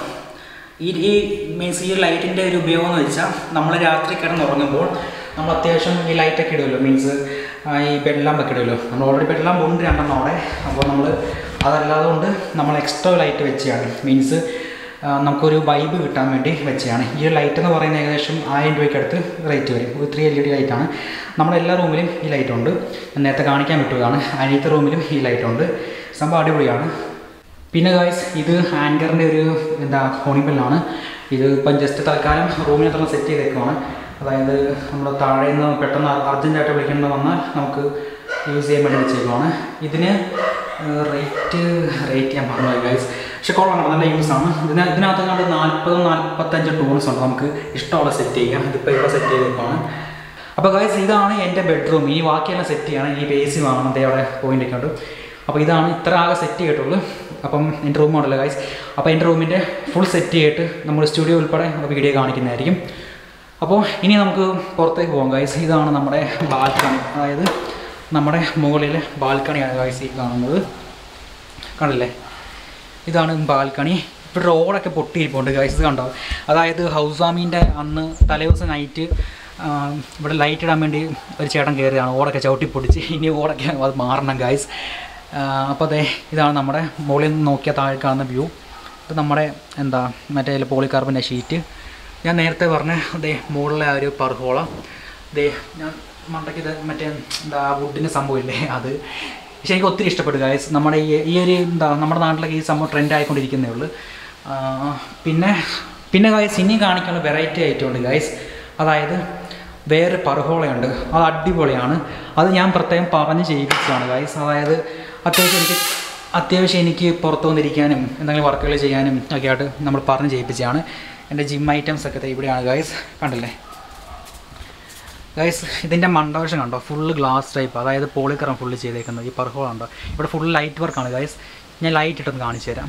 ഈ ഈ മീൻസ് ഈ ലൈറ്റിൻ്റെ ഒരു ഉപയോഗം എന്ന് വെച്ചാൽ നമ്മൾ രാത്രി കിടന്നുറങ്ങുമ്പോൾ നമ്മൾ അത്യാവശ്യം ഈ ലൈറ്റൊക്കെ ഇടുമല്ലോ മീൻസ് ഈ ബെഡ് ലാമ്പൊക്കെ ഇടുമല്ലോ നമ്മൾ ഓൾറെഡി ബെഡ് ലാമ്പ് ഉണ്ട് രണ്ടെണ്ണം അവിടെ അപ്പോൾ നമ്മൾ അതല്ലാതെ കൊണ്ട് നമ്മൾ എക്സ്ട്രാ ലൈറ്റ് വെച്ചാണ് മീൻസ് നമുക്കൊരു വൈബ് കിട്ടാൻ വേണ്ടി വെച്ചതാണ് ഈ ഒരു ലൈറ്റ് എന്ന് പറയുന്നത് ഏകദേശം ആയിരം രൂപയ്ക്ക് അടുത്ത് റേറ്റ് വരും ഒരു ത്രീ എൽ ഇ ഡി ലൈറ്റാണ് നമ്മുടെ എല്ലാ റൂമിലും ഈ ലൈറ്റ് ഉണ്ട് ഞാൻ നേരത്തെ കാണിക്കാൻ പറ്റുകയാണ് അനിയത്തെ റൂമിലും ഈ ലൈറ്റ് ഉണ്ട് സംഭവം അടിപൊളിയാണ് പിന്നെ ഗായ്സ് ഇത് ആങ്കറിൻ്റെ ഒരു എന്താ ഹോണിബെല്ലാണ് ഇത് ഇപ്പം ജസ്റ്റ് തൽക്കാലം റൂമിനകത്തുള്ള സെറ്റ് ചെയ്തേക്കുവാണ് അതായത് നമ്മുടെ താഴെ നിന്ന് പെട്ടെന്ന് അർജൻറ്റായിട്ട് വിളിക്കേണ്ടി വന്നാൽ നമുക്ക് യൂസ് ചെയ്യാൻ വേണ്ടി വെച്ചേക്കുവാണ് ഇതിന് റേറ്റ് റേറ്റ് ഞാൻ പറഞ്ഞു ഗൈസ് പക്ഷെ കൊള്ളാം നല്ല യൂസ് ആണ് ഇതിന് ഇതിനകത്ത് കണ്ട് നാൽപ്പത് നാൽപ്പത്തഞ്ച് ടൂൾസ് ഉണ്ട് നമുക്ക് ഇഷ്ടമുള്ള സെറ്റ് ചെയ്യാം ഇതിപ്പോൾ ഇവിടെ സെറ്റ് ചെയ്തേക്കുവാണ് അപ്പോൾ ഗൈസ് ഇതാണ് എൻ്റെ ബെഡ്റൂം ഇനി ബാക്കിയെല്ലാം സെറ്റ് ചെയ്യണം ഈ ബേസി വാങ്ങണം ദേ അവിടെ പോയിൻ്റ് ഒക്കെ ഉണ്ട് അപ്പോൾ ഇതാണ് ഇത്ര ആകെ സെറ്റ് ചെയ്തിട്ടുള്ളൂ അപ്പം എൻ്റെ റൂം ഉണ്ടല്ലോ ഗൈസ് അപ്പോൾ എൻ്റെ റൂമിൻ്റെ ഫുൾ സെറ്റ് ചെയ്തിട്ട് നമ്മൾ സ്റ്റുഡിയോ ഉൾപ്പെടെ വീഡിയോ കാണിക്കുന്നതായിരിക്കും അപ്പോൾ ഇനി നമുക്ക് പുറത്തേക്ക് പോകാം ഗൈസ് ഇതാണ് നമ്മുടെ ബാൽക്കണി അതായത് നമ്മുടെ മുകളിലെ ബാൽക്കണിയാണ് ഗൈസ് ഈ കാണുന്നത് കണ്ടില്ലേ ഇതാണ് ബാൽക്കണി ഇപ്പോൾ റോഡൊക്കെ പൊട്ടിയിരിപ്പുണ്ട് ഗൈസ് ഇത് കണ്ടോ അതായത് ഹൗസ് വാമിൻ്റെ അന്ന് തലേദിവസം നൈറ്റ് ഇവിടെ ലൈറ്റ് ഇടാൻ വേണ്ടി ഒരു ചേട്ടൻ കയറിയാണ് ഓടൊക്കെ ചവിട്ടി പൊടിച്ച് ഇനി ഓടൊക്കെ അത് മാറണം ഗൈസ് അപ്പോൾ അതെ ഇതാണ് നമ്മുടെ മുകളിൽ നിന്ന് നോക്കിയാൽ താഴെ കാണുന്ന വ്യൂ ഇത് നമ്മുടെ എന്താ മറ്റേ പോളികാർബൻ്റെ ഷീറ്റ് ഞാൻ നേരത്തെ പറഞ്ഞ ദേ മുകളിലെ ആ ഒരു പർഹോള ദേ ഞാൻ മണ്ടയ്ക്ക് ഇത് മറ്റേ എന്താ വുഡിൻ്റെ സംഭവമില്ലേ അത് പക്ഷേ എനിക്ക് ഒത്തിരി ഇഷ്ടപ്പെട്ടു ഗായസ് നമ്മുടെ ഈ ഈ ഒരു എന്താ നമ്മുടെ നാട്ടിലൊക്കെ ഈ സംഭവം ട്രെൻഡ് ആയിക്കൊണ്ടിരിക്കുന്നേ ഉള്ളൂ ആ, പിന്നെ പിന്നെ ഗായസ് ഇനി കാണിക്കാനുള്ള വെറൈറ്റി ഐറ്റം ഉണ്ട് ഗായസ് അതായത് വേറെ പർഹോളയുണ്ട് അത് അടിപൊളിയാണ് അത് ഞാൻ പ്രത്യേകം പറഞ്ഞ് ചെയ്യിപ്പിച്ചതാണ് ഗായസ് അതായത് അത്യാവശ്യം എനിക്ക് അത്യാവശ്യം എനിക്ക് പുറത്തു വന്നിരിക്കാനും എന്തെങ്കിലും വർക്കുകൾ ചെയ്യാനും ഒക്കെ ആയിട്ട് നമ്മൾ പറഞ്ഞ് ചെയ്യിപ്പിച്ചതാണ് എൻ്റെ ജിം ഐറ്റംസ് ഒക്കെ ദേ ഇവിടെയാണ് ഗായസ് കണ്ടില്ലേ ഗൈസ് ഇതിൻ്റെ മണ്ടവശം കണ്ടോ ഫുള്ള് ഗ്ലാസ് ടൈപ്പ് അതായത് പോളിക്കറം ഫുള്ള് ചെയ്തേക്കുന്നത് ഈ പെർഹോൾ ഉണ്ടോ ഇവിടെ ഫുൾ ലൈറ്റ് വർക്കാണ് ഗൈസ് ഞാൻ ലൈറ്റ് ഇട്ടൊന്ന് കാണിച്ചു തരാം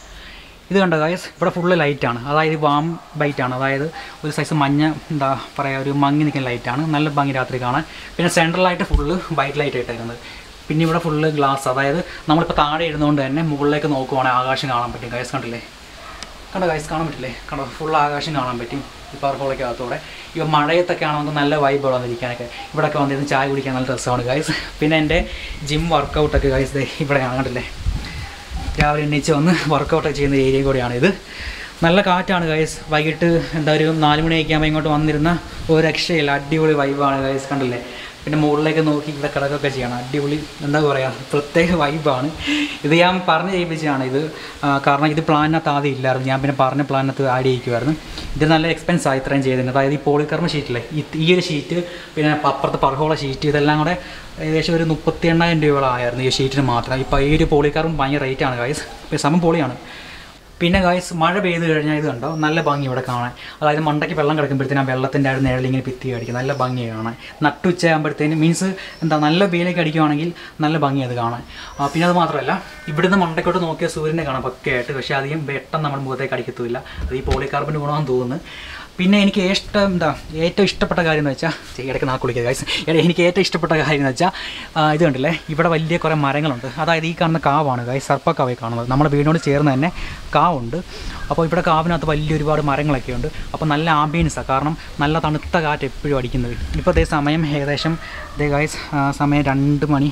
ഇത് കണ്ടോ ഗൈസ് ഇവിടെ ഫുള്ള് ലൈറ്റാണ് അതായത് വാം ബൈറ്റാണ് അതായത് ഒരു സൈസ് മഞ്ഞ എന്താ പറയുക ഒരു മങ്ങി നിൽക്കുന്ന ലൈറ്റാണ് നല്ല ഭംഗി രാത്രി കാണാൻ പിന്നെ സെൻട്രലായിട്ട് ഫുള്ള് വൈറ്റ് ലൈറ്റ് ഇട്ടേക്കുന്നത് പിന്നെ ഇവിടെ ഫുള്ള് ഗ്ലാസ് അതായത് നമ്മളിപ്പോൾ താഴെ ഇരുന്നുകൊണ്ട് തന്നെ മുകളിലേക്ക് നോക്കുവാണെങ്കിൽ ആകാശം കാണാൻ പറ്റും ഗൈസ് കണ്ടില്ലേ കണ്ടോ ഗൈസ് കാണാൻ പറ്റില്ലേ കണ്ടോ ഫുൾ ആകാശം കാണാൻ പറ്റും ഈ പർഹോളൊക്കെ അകത്തൂടെ ഇവ മഴയത്തൊക്കെ ആണെങ്കിൽ നമുക്ക് നല്ല വൈബ് വന്നിരിക്കാനൊക്കെ ഇവിടെയൊക്കെ വന്നിരുന്ന് ചായ കുടിക്കാൻ നല്ല രസമാണ് ഗൈസ് പിന്നെ എൻ്റെ ജിം വർക്കൗട്ടൊക്കെ ഗൈസ് ദേ ഇവിടെയാണ് കണ്ടില്ലേ രാവിലെ എണീച്ച് വന്ന് വർക്കൗട്ടൊക്കെ ചെയ്യുന്ന ഏരിയ കൂടെയാണ് ഇത് നല്ല കാറ്റാണ് ഗൈസ് വൈകിട്ട് എന്താ ഒരു നാല് മണിയൊക്കെ ആകുമ്പോൾ ഇങ്ങോട്ട് വന്നിരുന്ന ഒരു രക്ഷയില്ല അടിപൊളി വൈബാണ് ഗൈസ് കണ്ടില്ലേ പിന്നെ മുകളിലേക്ക് നോക്കി ഇവിടെ കിടക്കൊക്കെ ചെയ്യണം അടിപൊളി എന്താ പറയുക പ്രത്യേക വൈബാണ് ഇത് ഞാൻ പറഞ്ഞ് ചെയ്യിപ്പിച്ചതാണ് ഇത് ആ, കാരണം ഇത് പ്ലാനിനകത്ത് ആദ്യം ഇല്ലായിരുന്നു ഞാൻ പിന്നെ പറഞ്ഞ പ്ലാനിനകത്ത് ആഡ് ചെയ്യിക്കുമായിരുന്നു ഇത് നല്ല എക്സ്പെൻസ് ആയി ഇത്രയും ചെയ്തിട്ടുണ്ട് അതായത് ഈ പോളിക്കർമ്മ ഷീറ്റില്ലേ ഈ ഈ ഒരു ഷീറ്റ് പിന്നെ അപ്പുറത്ത് പറഹോള ഷീറ്റ് ഇതെല്ലാം കൂടെ ഏകദേശം ഒരു മുപ്പത്തി എണ്ണായിരം രൂപകളായിരുന്നു ഈ ഷീറ്റിന് മാത്രം ഇപ്പോൾ ഈ ഒരു പോളിക്കാറും ഭയങ്കര റേറ്റാണ് ഗായ്സ് ഇപ്പോൾ സമം പോളിയാണ് പിന്നെ ഗായ്സ് മഴ പെയ്ത് കഴിഞ്ഞാൽ ഇത് കണ്ടോ നല്ല ഭംഗി ഇവിടെ കാണാൻ അതായത് മണ്ടയ്ക്ക് വെള്ളം കിടക്കുമ്പോഴത്തേനും ആ വെള്ളത്തിൻ്റെ ആ ഒരു നിഴൽ ഇങ്ങനെ പിത്തി അടിക്കും നല്ല ഭംഗിയാണ് കാണാൻ നട്ടുച്ച ആകുമ്പോഴത്തേനും മീൻസ് എന്താ നല്ല വെയിലേക്ക് അടിക്കുവാണെങ്കിൽ നല്ല ഭംഗി അത് കാണാൻ ആ, പിന്നെ അത് മാത്രമല്ല ഇവിടുന്ന് മണ്ടയ്ക്കോട്ട് നോക്കിയ സൂര്യനെ കാണാം പക്കയായിട്ട് പക്ഷേ അധികം വെട്ടം നമ്മുടെ മുഖത്തേക്ക് അടിക്കത്തില്ല അത് ഈ പോളികാർബൺ ഗുണമെന്ന് തോന്നുന്നു പിന്നെ എനിക്ക് ഇഷ്ടം എന്താ ഏറ്റവും ഇഷ്ടപ്പെട്ട കാര്യം എന്ന് വെച്ചാൽ ഇടയ്ക്ക് നാക്ക് കുളിക്കുക ഗൈസ് എനിക്ക് ഏറ്റവും ഇഷ്ടപ്പെട്ട കാര്യം എന്ന് വെച്ചാൽ ആ, ഇത് കണ്ടില്ലേ ഇവിടെ വലിയ കുറേ മരങ്ങളുണ്ട് അതായത് ഈ കാണുന്ന കാവാണ് ഗൈസ് സർപ്പക്കാവായി കാണുന്നത് നമ്മുടെ വീടിനോട് ചേർന്ന് തന്നെ കാവുണ്ട് അപ്പോൾ ഇവിടെ കാവിനകത്ത് വലിയ ഒരുപാട് മരങ്ങളൊക്കെ ഉണ്ട് അപ്പോൾ നല്ല ആംബിയൻസാണ് കാരണം നല്ല തണുത്ത കാറ്റ് എപ്പോഴും അടിക്കുന്നത് ഇപ്പോൾ അതേ സമയം ഏകദേശം ദേ ഗൈസ് സമയം രണ്ട് മണി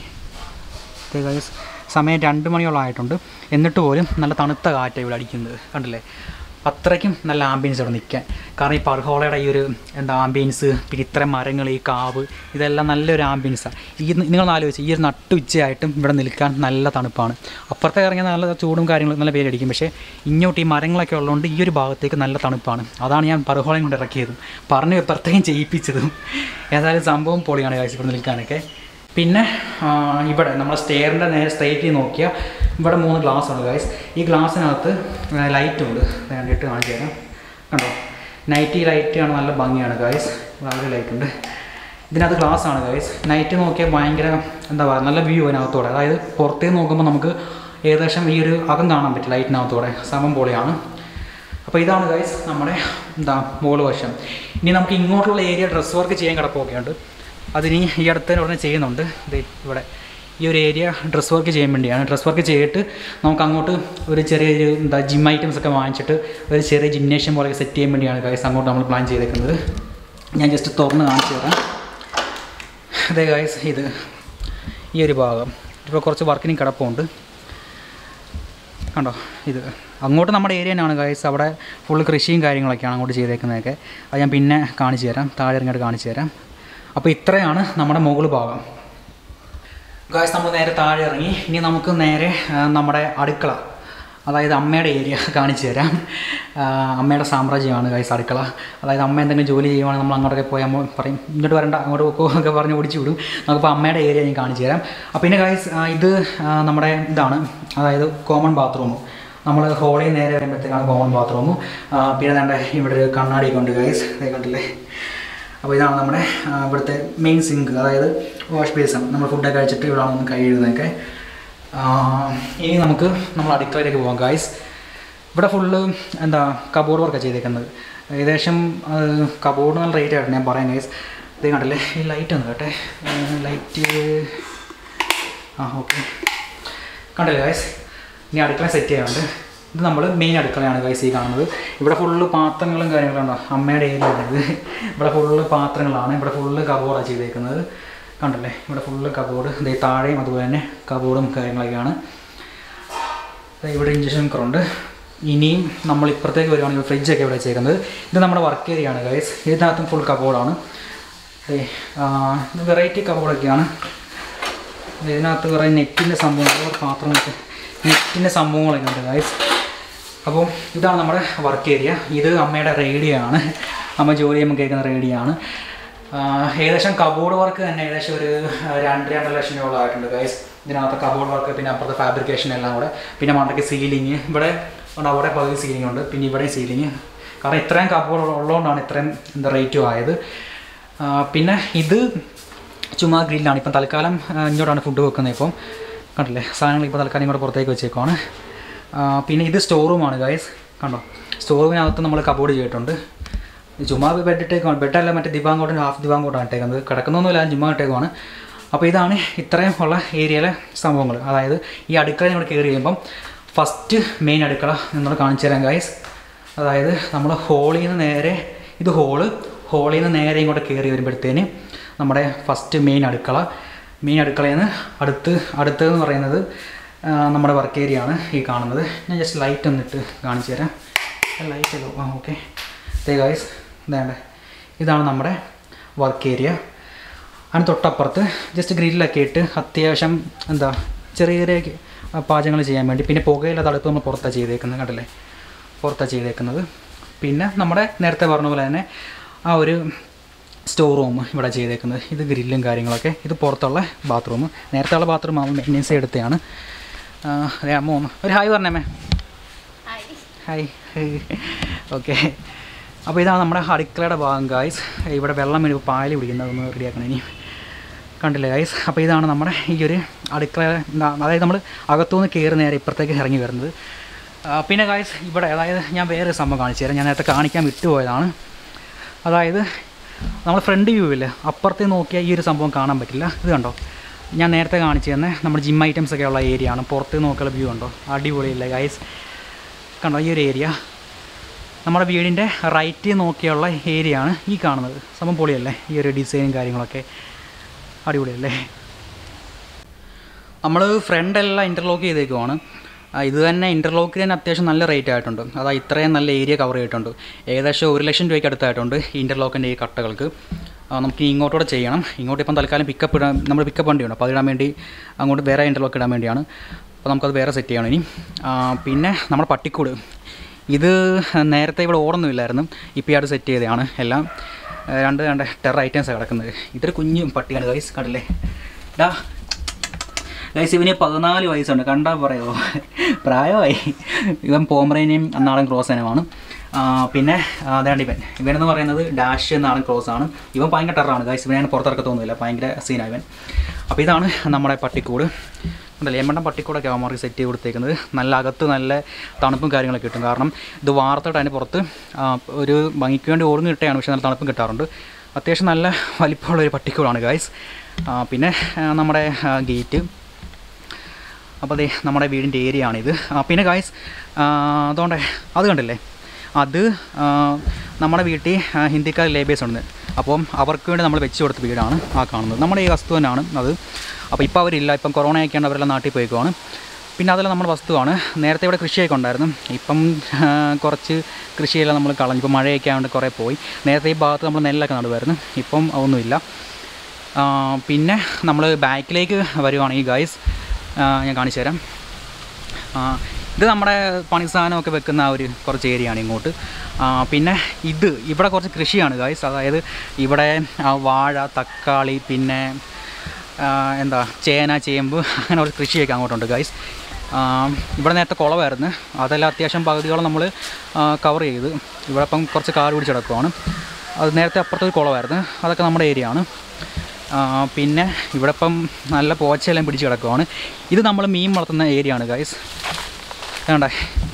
ദേ ഗൈസ് സമയം രണ്ട് മണിയോളം ആയിട്ടുണ്ട് എന്നിട്ട് പോലും നല്ല തണുത്ത കാറ്റാണ് ഇവിടെ അടിക്കുന്നത് കണ്ടില്ലേ അത്രയ്ക്കും നല്ല ആംബിയൻസ് ഇവിടെ നിൽക്കാൻ കാരണം ഈ പർഹോളയുടെ ഈ ഒരു എന്താ ആംബിയൻസ് പിന്നെ ഇത്രയും മരങ്ങൾ ഈ കാവ് ഇതെല്ലാം നല്ലൊരു ആംബിയൻസാണ് ഈ നിങ്ങൾ ആലോചിച്ച് ഈ ഒരു നട്ടുച്ചയായിട്ടും ഇവിടെ നിൽക്കാൻ നല്ല തണുപ്പാണ് അപ്പുറത്തെ ഇറങ്ങിയാൽ നല്ല ചൂടും കാര്യങ്ങളും നല്ല പേരടിക്കും പക്ഷേ ഇങ്ങോട്ട് ഈ മരങ്ങളൊക്കെ ഉള്ളതുകൊണ്ട് ഈ ഒരു ഭാഗത്തേക്ക് നല്ല തണുപ്പാണ് അതാണ് ഞാൻ പർഹോളയും കൊണ്ട് ഇറക്കിയതും പറഞ്ഞ് പ്രത്യേകം ചെയ്യിപ്പിച്ചതും ഏതായാലും സംഭവം പൊളിയാണ് കാഴ്ച ഇവിടെ നിൽക്കാനൊക്കെ പിന്നെ ആ, ഇവിടെ നമ്മൾ സ്റ്റെയറിൻ്റെ നേരെ സ്ട്രേറ്റ് നോക്കിയാൽ ഇവിടെ മൂന്ന് ഗ്ലാസ് ഉണ്ട് ഗൈസ് ഈ ഗ്ലാസ്സിനകത്ത് ലൈറ്റ് ഉണ്ട് വേണ്ടിയിട്ട് കാണിച്ചു തരാം കണ്ടോ നൈറ്റ് ഈ ലൈറ്റ് ആണ് നല്ല ഭംഗിയാണ് ഗൈസ് വളരെ ലൈറ്റ് ഉണ്ട് ഇതിനകത്ത് ഗ്ലാസ് ആണ് ഗൈസ് നൈറ്റ് നോക്കിയാൽ ഭയങ്കര എന്താ പറയുക നല്ല വ്യൂ അതിനകത്തോടെ അതായത് പുറത്തേക്ക് നോക്കുമ്പോൾ നമുക്ക് ഏകദേശം ഈ ഒരു അകം കാണാൻ പറ്റും ലൈറ്റിനകത്തോടെ സമം പോലെയാണ് അപ്പോൾ ഇതാണ് ഗൈസ് നമ്മുടെ എന്താ മുകൾ വശം ഇനി നമുക്ക് ഇങ്ങോട്ടുള്ള ഏരിയ ഡ്രസ് വർക്ക് ചെയ്യാൻ കിടപ്പൊക്കെ ഉണ്ട് അതിനി ഈ അടുത്ത ഉടനെ ചെയ്യുന്നുണ്ട് ഇത് ഇവിടെ ഈ ഒരു ഏരിയ ഡ്രസ് വർക്ക് ചെയ്യാൻ വേണ്ടിയാണ് ഡ്രസ് വർക്ക് ചെയ്തിട്ട് നമുക്ക് അങ്ങോട്ട് ഒരു ചെറിയൊരു എന്താ ജിം ഐറ്റംസ് ഒക്കെ വാങ്ങിച്ചിട്ട് ഒരു ചെറിയ ജിംനേഷ്യം പോലെ സെറ്റ് ചെയ്യാൻ വേണ്ടിയാണ് ഗൈസ് അങ്ങോട്ട് നമ്മൾ പ്ലാൻ ചെയ്തേക്കുന്നത് ഞാൻ ജസ്റ്റ് തുറന്ന് കാണിച്ചു തരാം അതെ ഗൈസ് ഇത് ഈ ഒരു ഭാഗം ഇപ്പോൾ കുറച്ച് വർക്കിന് കിടപ്പുണ്ട് കണ്ടോ ഇത് അങ്ങോട്ട് നമ്മുടെ ഏരിയ തന്നെയാണ് ഗൈസ് അവിടെ ഫുള്ള് കൃഷിയും കാര്യങ്ങളൊക്കെയാണ് അങ്ങോട്ട് ചെയ്തേക്കുന്നതൊക്കെ അത് ഞാൻ പിന്നെ കാണിച്ചു തരാം താഴെ ഇറങ്ങിയിട്ട് കാണിച്ചു തരാം അപ്പോൾ ഇത്രയാണ് നമ്മുടെ മുകൾ ഭാഗം ഗായ്സ് നമ്മൾ നേരെ താഴെ ഇറങ്ങി ഇനി നമുക്ക് നേരെ ആ, നമ്മുടെ അടുക്കള അതായത് അമ്മയുടെ ഏരിയ കാണിച്ചു തരാം ആ, അമ്മയുടെ സാമ്രാജ്യമാണ് ഗൈസ് അടുക്കള അതായത് അമ്മ എന്തെങ്കിലും ജോലി ചെയ്യുവാണെങ്കിൽ നമ്മൾ അങ്ങോട്ടൊക്കെ പോയി അമ്മ പറയും ഇങ്ങോട്ട് വരണ്ട അങ്ങോട്ട് പോക്കോ ഒക്കെ പറഞ്ഞ് ഓടിച്ചു വിടും നമുക്കിപ്പോൾ അമ്മയുടെ ഏരിയ ഞാൻ കാണിച്ചു തരാം അപ്പോൾ പിന്നെ ഗൈസ് ഇത് ആ, നമ്മുടെ ഇതാണ് അതായത് കോമൺ ബാത്റൂം നമ്മൾ ഹോളിൽ നേരെ വരുമ്പോഴത്തേക്കാണ് കോമൺ ബാത്റൂം പിന്നെ വേണ്ട ഇവിടെ ഒരു കണ്ണാടിയൊക്കെ ഉണ്ട് ഗൈസ് ഇതേ കണ്ടില്ലേ അപ്പോൾ ഇതാണ് നമ്മുടെ ആ, ഇവിടുത്തെ മെയിൻ സിങ്ക് അതായത് വാഷ് ബേസൺ നമ്മൾ ഫുഡൊക്കെ കഴിച്ചിട്ട് ഇവിടെ ഒന്ന് കൈ എഴുതുന്നതൊക്കെ ഇനി നമുക്ക് നമ്മൾ അടുക്കളയിലേക്ക് പോകാം ഗൈസ് ഇവിടെ ഫുള്ള് എന്താ കബോർഡ് വർക്കാണ് ചെയ്തേക്കുന്നത് ഏകദേശം കബോർഡ് നല്ല റേറ്റ് ആയിട്ട് ഞാൻ പറയാം ഗൈസ് ഇത് കണ്ടില്ലേ ഈ ലൈറ്റ് ഒന്ന് കേട്ടെ ലൈറ്റ് ആ ഓക്കെ കണ്ടില്ലേ ഗൈസ് ഇനി അടുക്കള സെറ്റ് ചെയ്യാറുണ്ട് ഇത് നമ്മൾ മെയിൻ അടുക്കളയാണ് ഗൈസ് ഈ കാണുന്നത് ഇവിടെ ഫുള്ള് പാത്രങ്ങളും കാര്യങ്ങളുണ്ടോ അമ്മയുടെ ഏരിയ ആണ് ഇത് ഇവിടെ ഫുള്ള് പാത്രങ്ങളാണ് ഇവിടെ ഫുള്ള് കബോർഡാണ് ചെയ്തേക്കുന്നത് കണ്ടല്ലേ ഇവിടെ ഫുള്ള് കബോർഡ് ഇതേ താഴെയും അതുപോലെ തന്നെ കബോർഡും കാര്യങ്ങളൊക്കെയാണ് ദേ ഇവിടെ ഇഞ്ചക്ഷൻ കുക്കറുണ്ട് ഇനിയും നമ്മൾ ഇപ്പുറത്തേക്ക് വരുവാണെങ്കിൽ ഫ്രിഡ്ജൊക്കെ ഇവിടെ വെച്ചേക്കുന്നത് ഇത് നമ്മുടെ വർക്ക് ഏരിയ ആണ് ഗൈസ് ഇതിനകത്തും ഫുൾ കബോർഡാണ് ഇത് വെറൈറ്റി കബോർഡൊക്കെയാണ് ഇതിനകത്ത് കുറേ നെറ്റിൻ്റെ സംഭവങ്ങൾ പാത്രങ്ങളൊക്കെ നെറ്റിൻ്റെ സംഭവങ്ങളൊക്കെ ഉണ്ട് ഗൈസ് അപ്പോൾ ഇതാണ് നമ്മുടെ വർക്ക് ഏരിയ ഇത് അമ്മയുടെ റേഡിയോ ആണ് അമ്മ ജോലി ചെയ്യുമ്പോൾ കേൾക്കുന്ന റേഡിയോ ആണ് ആഹ് ഏകദേശം കബോർഡ് വർക്ക് തന്നെ ഏകദേശം ഒരു രണ്ട് രണ്ടര ലക്ഷം രൂപ ആയിട്ടുണ്ട് ഗൈസ് ഇതിനകത്ത് കബോർഡ് വർക്ക് പിന്നെ അപ്പുറത്തെ ഫാബ്രിക്കേഷൻ എല്ലാം കൂടെ പിന്നെ മണ്ടയ്ക്ക് സീലിങ് ഇവിടെ ഉണ്ട് അവിടെ പകുതി സീലിംഗ് ഉണ്ട് പിന്നെ ഇവിടെ സീലിംഗ് കാരണം ഇത്രയും കബോർഡ് ഉള്ളതുകൊണ്ടാണ് ഇത്രയും എന്താ റേറ്റും ആയത് ആഹ് പിന്നെ ഇത് ചുമ്മാ ഗ്രില്ലാണ് ഇപ്പം തൽക്കാലം ആ, ഇങ്ങോട്ടാണ് ഫുഡ് വെക്കുന്നത് ഇപ്പം കണ്ടില്ലേ സാധനങ്ങൾ ഇപ്പോൾ തൽക്കാലം ഇങ്ങോട്ട് പുറത്തേക്ക് വെച്ചേക്കുവാണ് ആ, പിന്നെ ഇത് സ്റ്റോർ റൂമാണ് ഗൈസ് കണ്ടോ സ്റ്റോർ റൂമിനകത്ത് നമ്മൾ കബോർഡ് ചെയ്തിട്ടുണ്ട് ഇത് ചുമ്മാ ബെഡ് ഇട്ടേക്കാണ് ബെഡല്ല മറ്റേ ദിവാങ്കോട്ടും ഹാഫ് ദിവാങ്കോട്ടാണ് ഇട്ടേക്കുന്നത് കിടക്കുന്നൊന്നുമില്ല ചുമ്മാ ഇട്ടേക്കുവാണ് അപ്പോൾ ഇതാണ് ഇത്രയും ഉള്ള ഏരിയയിലെ സംഭവങ്ങൾ അതായത് ഈ അടുക്കള നമ്മൾ കയറി കഴിയുമ്പം ഫസ്റ്റ് മെയിൻ അടുക്കള നിങ്ങൾ കാണിച്ചു തരാം ഗൈസ് അതായത് നമ്മൾ ഹോളിൽ നിന്ന് നേരെ ഇത് ഹോള് ഹോളിൽ നിന്ന് നേരെ ഇങ്ങോട്ട് കയറി വരുമ്പോഴത്തേന് നമ്മുടെ ഫസ്റ്റ് മെയിൻ അടുക്കള മെയിൻ അടുക്കളയിൽ നിന്ന് അടുത്ത് അടുത്തതെന്ന് പറയുന്നത് ആ, നമ്മുടെ വർക്ക് ഏരിയ ആണ് ഈ കാണുന്നത് ഞാൻ ജസ്റ്റ് ലൈറ്റ് ഒന്നിട്ട് കാണിച്ചു തരാം ലൈറ്റ് ആ ഓക്കെ ദേ ഗൈസ് ഇതേണ്ടേ ഇതാണ് നമ്മുടെ വർക്ക് ഏരിയ അതിന് തൊട്ടപ്പുറത്ത് ജസ്റ്റ് ഗ്രില്ലൊക്കെ ഇട്ട് അത്യാവശ്യം എന്താ ചെറിയ ചെറിയ പാചകങ്ങൾ ചെയ്യാൻ വേണ്ടി പിന്നെ പുകയില്ല തടുപ്പ് നമ്മൾ പുറത്താണ് ചെയ്തേക്കുന്നത് കണ്ടില്ലേ പുറത്താണ് ചെയ്തേക്കുന്നത് പിന്നെ നമ്മുടെ നേരത്തെ പറഞ്ഞ പോലെ തന്നെ ആ ഒരു സ്റ്റോർ റൂം ഇവിടെ ചെയ്തേക്കുന്നത് ഇത് ഗ്രില്ലും കാര്യങ്ങളൊക്കെ ഇത് പുറത്തുള്ള ബാത്റൂം നേരത്തെ ഉള്ള ബാത്റൂം ആവുമ്പോൾ മെയിൻ്റെനൻസ് എടുത്തതാണ് ആ, അതെ അമ്മ ഒന്ന് ഒരു ഹായ് പറഞ്ഞേമ്മേ ഹായ് ഓക്കെ അപ്പോൾ ഇതാണ് നമ്മുടെ അടുക്കളയുടെ ഭാഗം ഗായ്സ് ഇവിടെ വെള്ളം വീണ് പാല് പിടിക്കുന്നത് ഒന്ന് റെഡിയാക്കണം ഇനി കണ്ടില്ലേ ഗൈസ് അപ്പോൾ ഇതാണ് നമ്മുടെ ഈ ഒരു അടുക്കള എന്താ അതായത് നമ്മൾ അകത്തുനിന്ന് കയറി നേരെ ഇപ്പുറത്തേക്ക് ഇറങ്ങി വരുന്നത് ആ, പിന്നെ ഗായ്സ് ഇവിടെ അതായത് ഞാൻ വേറെ ഒരു സംഭവം കാണിച്ചു തരാം ഞാൻ നേരത്തെ കാണിക്കാൻ വിട്ടുപോയതാണ് അതായത് നമ്മൾ ഫ്രണ്ട് വ്യൂ ഇല്ലേ അപ്പുറത്ത് നോക്കിയാൽ ഈ ഒരു സംഭവം കാണാൻ പറ്റില്ല ഇത് കണ്ടോ ഞാൻ നേരത്തെ കാണിച്ചു തന്നെ നമ്മുടെ ജിം ഐറ്റംസ് ഒക്കെ ഉള്ള ഏരിയ ആണ് പുറത്ത് നോക്കിയുള്ള വ്യൂ ഉണ്ടോ അടിപൊളിയില്ലേ ഗൈസ് കണ്ടോ ഈ ഒരു ഏരിയ നമ്മുടെ വീടിൻ്റെ റൈറ്റ് നോക്കിയുള്ള ഏരിയ ആണ് ഈ കാണുന്നത് സംഭവം പൊളിയല്ലേ ഈ ഒരു ഡിസൈനും കാര്യങ്ങളൊക്കെ അടിപൊളിയല്ലേ നമ്മൾ ഫ്രണ്ടെല്ലാം ഇൻ്റർലോക്ക് ചെയ്തേക്കുവാണ് ആ, ഇത് തന്നെ ഇൻ്റർലോക്കിന് തന്നെ അത്യാവശ്യം നല്ല റേറ്റ് ആയിട്ടുണ്ട് അതാ ഇത്രയും നല്ല ഏരിയ കവർ ചെയ്തിട്ടുണ്ട് ഏകദേശം ഒരു ലക്ഷം രൂപയ്ക്ക് അടുത്തായിട്ടുണ്ട് ഇൻ്റർലോക്കിൻ്റെ ഈ കട്ടകൾക്ക് ആ, നമുക്ക് ഇനി ഇങ്ങോട്ടൂടെ ചെയ്യണം ഇങ്ങോട്ട് ഇപ്പം തൽക്കാലം പിക്കപ്പ് ഇടാൻ നമ്മൾ പിക്കപ്പ് വണ്ടിയുണ്ട് അപ്പോൾ അതിടാൻ വേണ്ടി അങ്ങോട്ട് വേറെ ഇൻ്റർലോക്ക് ഇടാൻ വേണ്ടിയാണ് അപ്പോൾ നമുക്കത് വേറെ സെറ്റ് ചെയ്യണം ഇനി ആ, പിന്നെ നമ്മുടെ പട്ടിക്കൂട് ഇത് നേരത്തെ ഇവിടെ ഓടൊന്നുമില്ലായിരുന്നു ഇപ്പോൾ ഈ അടുത്ത് സെറ്റ് ചെയ്തതാണ് എല്ലാം ആ, രണ്ട് രണ്ട് ടെറർ ഐറ്റംസ് കിടക്കുന്നത് ഇതൊരു കുഞ്ഞു പട്ടിയാണ് ഗൈസ് കണ്ടില്ലേ ഡാ ഗൈസ് ഇവന് പതിനാല് വയസ്സുണ്ട് കണ്ടാൽ പറയുമോ പ്രായമായി ഇവൻ പോമറേനിയും നാടൻ ക്രോസ് ഇനമാണ് ആ, പിന്നെ അതാണ്ട് ഇവൻ ഇവനെന്ന് പറയുന്നത് ഡാഷ് എന്നാണ് ക്രോസ് ആണ് ഇവൻ ഭയങ്കര ടെററാണ് ഗൈസ് ഇവനെ പുറത്തിറക്കത്തൊന്നുമില്ല ഭയങ്കര സീനാണ് ഇവൻ അപ്പോൾ ഇതാണ് നമ്മുടെ പട്ടിക്കൂട് ഉണ്ടല്ലേ എമ്മണ്ടം പട്ടിക്കൂടൊക്കെ അവന്മാർക്ക് സെറ്റ് ചെയ്ത് കൊടുത്തേക്കുന്നത് നല്ല അകത്ത് നല്ല തണുപ്പും കാര്യങ്ങളൊക്കെ കിട്ടും കാരണം ഇത് വാർത്തിട്ട് അതിന് പുറത്ത് ആ, ഒരു ഭംഗിക്ക് വേണ്ടി ഓടുന്നു കിട്ടുകയാണ് പക്ഷേ നല്ല തണുപ്പും കിട്ടാറുണ്ട് അത്യാവശ്യം നല്ല വലിപ്പമുള്ള ഒരു പട്ടിക്കൂടാണ് ഗൈസ് പിന്നെ ആ, നമ്മുടെ ഗേറ്റ് അപ്പോൾ അതെ നമ്മുടെ വീടിൻ്റെ ഏരിയ ആണിത് ആ, പിന്നെ ഗായ്സ് അതുകൊണ്ട് അത് കണ്ടില്ലേ അത് ആ, നമ്മുടെ വീട്ടിൽ ആ, ഹിന്ദിക്കാർ ലേബേഴ്സ് ഉണ്ട് അപ്പം അവർക്ക് വേണ്ടി നമ്മൾ വെച്ച് കൊടുത്ത വീടാണ് ആ കാണുന്നത് നമ്മുടെ ഈ വസ്തു തന്നെയാണ് അത് അപ്പോൾ ഇപ്പോൾ അവരില്ല ഇപ്പം കൊറോണയൊക്കെയാണ് അവരെല്ലാം നാട്ടിൽ പോയിക്കുവാണ് പിന്നെ അതെല്ലാം നമ്മുടെ വസ്തുവാണ് നേരത്തെ ഇവിടെ കൃഷിയൊക്കെ ഉണ്ടായിരുന്നു ഇപ്പം ആ, കുറച്ച് കൃഷിയെല്ലാം നമ്മൾ കളഞ്ഞു ഇപ്പം മഴയൊക്കെ ആയതുകൊണ്ട് കുറേ പോയി നേരത്തെ ഈ ഭാഗത്ത് നമ്മൾ നെല്ലൊക്കെ നടുമായിരുന്നു ഇപ്പം ഒന്നുമില്ല ആ, പിന്നെ നമ്മൾ ബാക്കിലേക്ക് വരുവാണെങ്കിൽ ഗൈസ് ഞാൻ കാണിച്ചു തരാം ആ, ഇത് നമ്മുടെ പണി സാധനമൊക്കെ വെക്കുന്ന ആ ഒരു കുറച്ച് ഏരിയ ആണ് ഇങ്ങോട്ട് ആ, പിന്നെ ഇത് ഇവിടെ കുറച്ച് കൃഷിയാണ് ഗായ്സ് അതായത് ഇവിടെ ആ, വാഴ തക്കാളി പിന്നെ ആ, എന്താ ചേന ചേമ്പ് അങ്ങനെ കുറച്ച് കൃഷിയൊക്കെ അങ്ങോട്ടുണ്ട് ഗായ്സ് ഇവിടെ നേരത്തെ കുളമായിരുന്നു അതെല്ലാം അത്യാവശ്യം പകുതിയോളം നമ്മൾ കവർ ചെയ്ത് ഇവിടെ ഇപ്പം കുറച്ച് കാട് പിടിച്ച് കിടക്കുവാണ് അത് നേരത്തെ അപ്പുറത്തൊരു കുളമായിരുന്നു അതൊക്കെ നമ്മുടെ ഏരിയ ആണ് ആ, പിന്നെ ഇവിടെ ഇപ്പം നല്ല പോച്ചയെല്ലാം പിടിച്ച് കിടക്കുവാണ് ഇത് നമ്മൾ മീൻ വളർത്തുന്ന ഏരിയ ആണ് ഗൈസ് വേണ്ടേ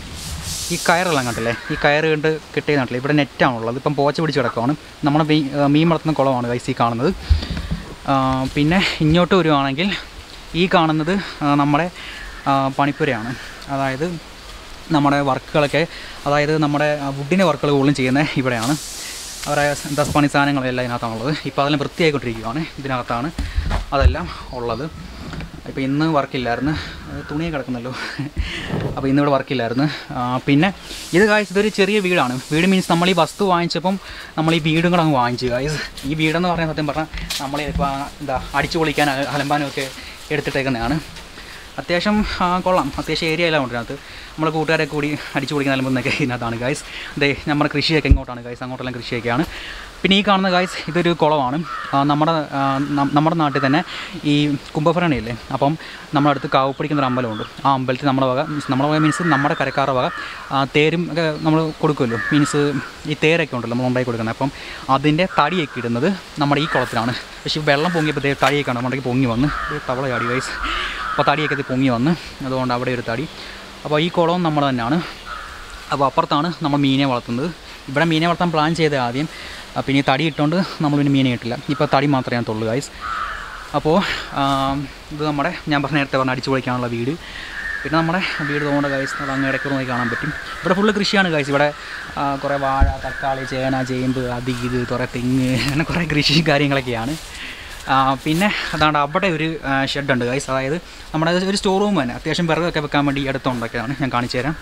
ഈ കയറെല്ലാം കണ്ടില്ലേ ഈ കയറ് കണ്ട് കിട്ടിയത് കണ്ടില്ലേ ഇവിടെ നെറ്റാണുള്ളത് ഇപ്പം പോച്ച പിടിച്ച് കിടക്കുവാണ് നമ്മുടെ മീൻ ആ, മീൻ വളർത്തുന്ന കുളമാണ് ഗൈസ് ഈ കാണുന്നത് ആ, പിന്നെ ഇങ്ങോട്ട് വരുവാണെങ്കിൽ ഈ കാണുന്നത് ആ, നമ്മുടെ ആ, പണിപ്പുരയാണ് അതായത് നമ്മുടെ വർക്കുകളൊക്കെ അതായത് നമ്മുടെ വുഡിൻ്റെ വർക്കുകൾ കൂടുതലും ചെയ്യുന്നത് ഇവിടെയാണ് അവരെ എന്താ പണി സാധനങ്ങളെല്ലാം ഇതിനകത്താണുള്ളത് ഇപ്പോൾ അതെല്ലാം വൃത്തിയായിക്കൊണ്ടിരിക്കുകയാണ് ഇതിനകത്താണ് അതെല്ലാം ഉള്ളത് ഇപ്പോൾ ഇന്ന് വർക്കില്ലായിരുന്നു അത് തുണിയെ കിടക്കുന്നല്ലോ അപ്പോൾ ഇന്ന് ഇവിടെ വർക്കില്ലായിരുന്നു ആ, പിന്നെ ഇത് കാഴ്ച ഇതൊരു ചെറിയ വീടാണ് വീട് മീൻസ് നമ്മൾ ഈ വസ്തു വാങ്ങിച്ചപ്പം നമ്മൾ ഈ വീടും കൂടെ അങ്ങ് വാങ്ങിച്ചു കായ്സ് ഈ വീടെന്ന് പറയുന്നത് സത്യം പറഞ്ഞാൽ നമ്മൾ ഇപ്പോൾ എന്താ അടിച്ചു പൊളിക്കാൻ അലമ്പാനും ഒക്കെ എടുത്തിട്ടേക്കുന്നതാണ് അത്യാവശ്യം ആ, കൊള്ളാം അത്യാവശ്യം ഏരിയ എല്ലാം ഉണ്ട് ഇതിനകത്ത് നമ്മുടെ കൂട്ടുകാരെ കൂടി അടിച്ചു പൊളിക്കാൻ നൽകുന്നതൊക്കെ ഇതിനകത്താണ് ഗായ്സ് ദേ നമ്മുടെ കൃഷിയൊക്കെ ഇങ്ങോട്ടാണ് ഗായ്സ് അങ്ങോട്ടെല്ലാം കൃഷിയൊക്കെയാണ് പിന്നെ ഈ കാണുന്ന ഗായ്സ് ഇതൊരു കുളമാണ് ആ, നമ്മുടെ ആ, നം- നമ്മുടെ നാട്ടിൽ തന്നെ ഈ കുംഭഭരണിയില്ലേ അപ്പം നമ്മുടെ അടുത്ത് കാവ് പിടിക്കുന്ന ഒരു അമ്പലമുണ്ട് ആ അമ്പലത്തിൽ നമ്മുടെ വക മീൻസ് നമ്മുടെ വക മീൻസ് നമ്മുടെ കരക്കാരുടെ വക ആ, തേരും ഒക്കെ നമ്മൾ കൊടുക്കുമല്ലോ മീൻസ് ഈ തേരൊക്കെ ഉണ്ടല്ലോ നമ്മൾ ഉണ്ടാക്കി കൊടുക്കുന്നത് അപ്പം അതിൻ്റെ തടിയൊക്കെ ഇടുന്നത് നമ്മുടെ ഈ കുളത്തിലാണ് പക്ഷേ ഈ വെള്ളം പൊങ്ങിയപ്പോൾ ദേ തടിയൊക്കെ ഉണ്ട് നമ്മുടെ പൊങ്ങി വന്ന് ദേ തവള ചാടി ഗൈസ് അപ്പോൾ തടിയൊക്കെ ഇത് പൊങ്ങി വന്ന് അതുകൊണ്ട് അവിടെ ഒരു തടി അപ്പോൾ ഈ കുളവും നമ്മൾ തന്നെയാണ് അപ്പോൾ അപ്പുറത്താണ് നമ്മൾ മീനെ വളർത്തുന്നത് ഇവിടെ മീനെ വളർത്താൻ പ്ലാൻ ചെയ്ത ആദ്യം ആ, പിന്നെ ഈ തടി ഇട്ടുകൊണ്ട് നമ്മൾ പിന്നെ മീനെ കിട്ടില്ല ഇപ്പോൾ തടി മാത്രമേ ഞാൻ തൊള്ളു ഗൈസ് അപ്പോൾ ആം, ഇത് നമ്മുടെ ഞാൻ പറഞ്ഞ നേരത്തെ പറഞ്ഞ അടിച്ചു പൊളിക്കാനുള്ള വീട് പിന്നെ നമ്മുടെ വീട് തോന്നുന്ന ഗൈസ് അത് അങ്ങ് ഇടയ്ക്ക് നോക്കി കാണാൻ പറ്റും ഇവിടെ ഫുള്ള് കൃഷിയാണ് ഗൈസ് ഇവിടെ ആ, കുറേ വാഴ തക്കാളി ചേന ചേമ്പ് അത് ഇത് കുറേ തെങ്ങ് അങ്ങനെ കുറേ കൃഷി കാര്യങ്ങളൊക്കെയാണ് ആ, പിന്നെ അതാണ്ട് അവിടെ ഒരു ഷെഡുണ്ട് ഗൈസ് അതായത് നമ്മുടെ ഒരു സ്റ്റോർ റൂം തന്നെ അത്യാവശ്യം വിറകൊക്കെ വെക്കാൻ വേണ്ടി അടുത്തുണ്ടാക്കിയതാണ് ഞാൻ കാണിച്ചു തരാം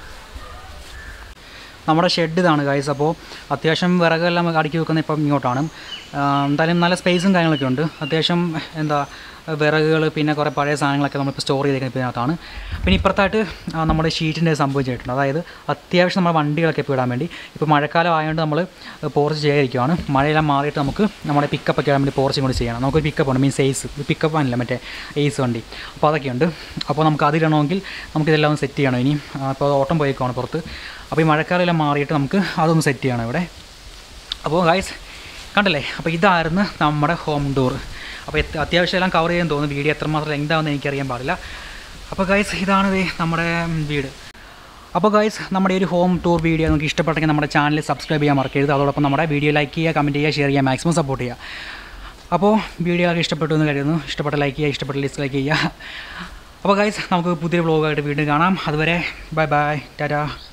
നമ്മുടെ ഷെഡ് ഇതാണ് ഗൈസ് അപ്പോൾ അത്യാവശ്യം വിറകെല്ലാം അടുക്കി വെക്കുന്നത് ഇപ്പം ഇങ്ങോട്ടാണ് ആ, എന്തായാലും നല്ല സ്പേസും കാര്യങ്ങളൊക്കെ ഉണ്ട് അത്യാവശ്യം എന്താ വിറകുകൾ പിന്നെ കുറേ പഴയ സാധനങ്ങളൊക്കെ നമ്മളിപ്പോൾ സ്റ്റോർ ചെയ്തേക്കുന്നത് ഇതിനകത്താണ് പിന്നെ ഇപ്പുറത്തായിട്ട് ആ, നമ്മുടെ ഷീറ്റിൻ്റെ സംഭവം ചെയ്തിട്ടുണ്ട് അതായത് അത്യാവശ്യം നമ്മുടെ വണ്ടികളൊക്കെ ഇപ്പോൾ ഇടാൻ വേണ്ടി ഇപ്പോൾ മഴക്കാലം ആയതുകൊണ്ട് നമ്മൾ പോർച്ച് ചെയ്യാതിരിക്കുകയാണ് മഴയെല്ലാം മാറിയിട്ട് നമുക്ക് നമ്മുടെ പിക്കപ്പ് ഒക്കെ ഇടാൻ വേണ്ടി പോർച്ചും കൂടി ചെയ്യണം നമുക്കൊരു പിക്കപ്പ് ഉണ്ട് മീൻസ് എയ്സ് പിക്കപ്പ് അല്ല മറ്റേ എയ്സ് വണ്ടി അപ്പോൾ അതൊക്കെയുണ്ട് അപ്പോൾ നമുക്ക് അതിടണമെങ്കിൽ നമുക്കിതെല്ലാം ഒന്ന് സെറ്റ് ചെയ്യണം ഇനി ആ, അപ്പോൾ ഓട്ടം പോയേക്കുവാണ് പുറത്ത് അപ്പോൾ ഈ മഴക്കാലമെല്ലാം മാറിയിട്ട് നമുക്ക് അതൊന്ന് സെറ്റ് ചെയ്യണം ഇവിടെ അപ്പോൾ ഗായ്സ് കണ്ടല്ലേ അപ്പോൾ ഇതായിരുന്നു നമ്മുടെ ഹോം ടൂർ അപ്പോൾ എത്ത- അത്യാവശ്യം എല്ലാം കവർ ചെയ്യാൻ തോന്നുന്നു വീഡിയോ എത്രമാത്രം ലെങ്ത് ആവുമെന്ന് എനിക്കറിയാൻ പാടില്ല അപ്പോൾ ഗായ്സ് ഇതാണ് ദേ നമ്മുടെ വീട് അപ്പോൾ ഗായ്സ് നമ്മുടെ ഈ ഒരു ഹോം ടൂർ വീഡിയോ നിങ്ങൾക്ക് ഇഷ്ടപ്പെട്ടെങ്കിൽ നമ്മുടെ ചാനൽ സബ്സ്ക്രൈബ് ചെയ്യാൻ മറക്കരുത് അതോടൊപ്പം നമ്മുടെ വീഡിയോ ലൈക്ക് ചെയ്യുക കമൻറ്റ് ചെയ്യുക ഷെയർ ചെയ്യുക മാക്സിമം സപ്പോർട്ട് ചെയ്യുക അപ്പോൾ വീഡിയോ ഒക്കെ ഇഷ്ടപ്പെട്ടു എന്ന് കരുതുന്നു ഇഷ്ടപ്പെട്ട ലൈക്ക് ചെയ്യുക ഇഷ്ടപ്പെട്ട ഡിസ്ലൈക്ക് ചെയ്യുക അപ്പോൾ ഗായ്സ് നമുക്ക് പുതിയ വ്ളോഗായിട്ട് വീണ്ടും കാണാം അതുവരെ ബൈ ബൈ ടാറ്റാ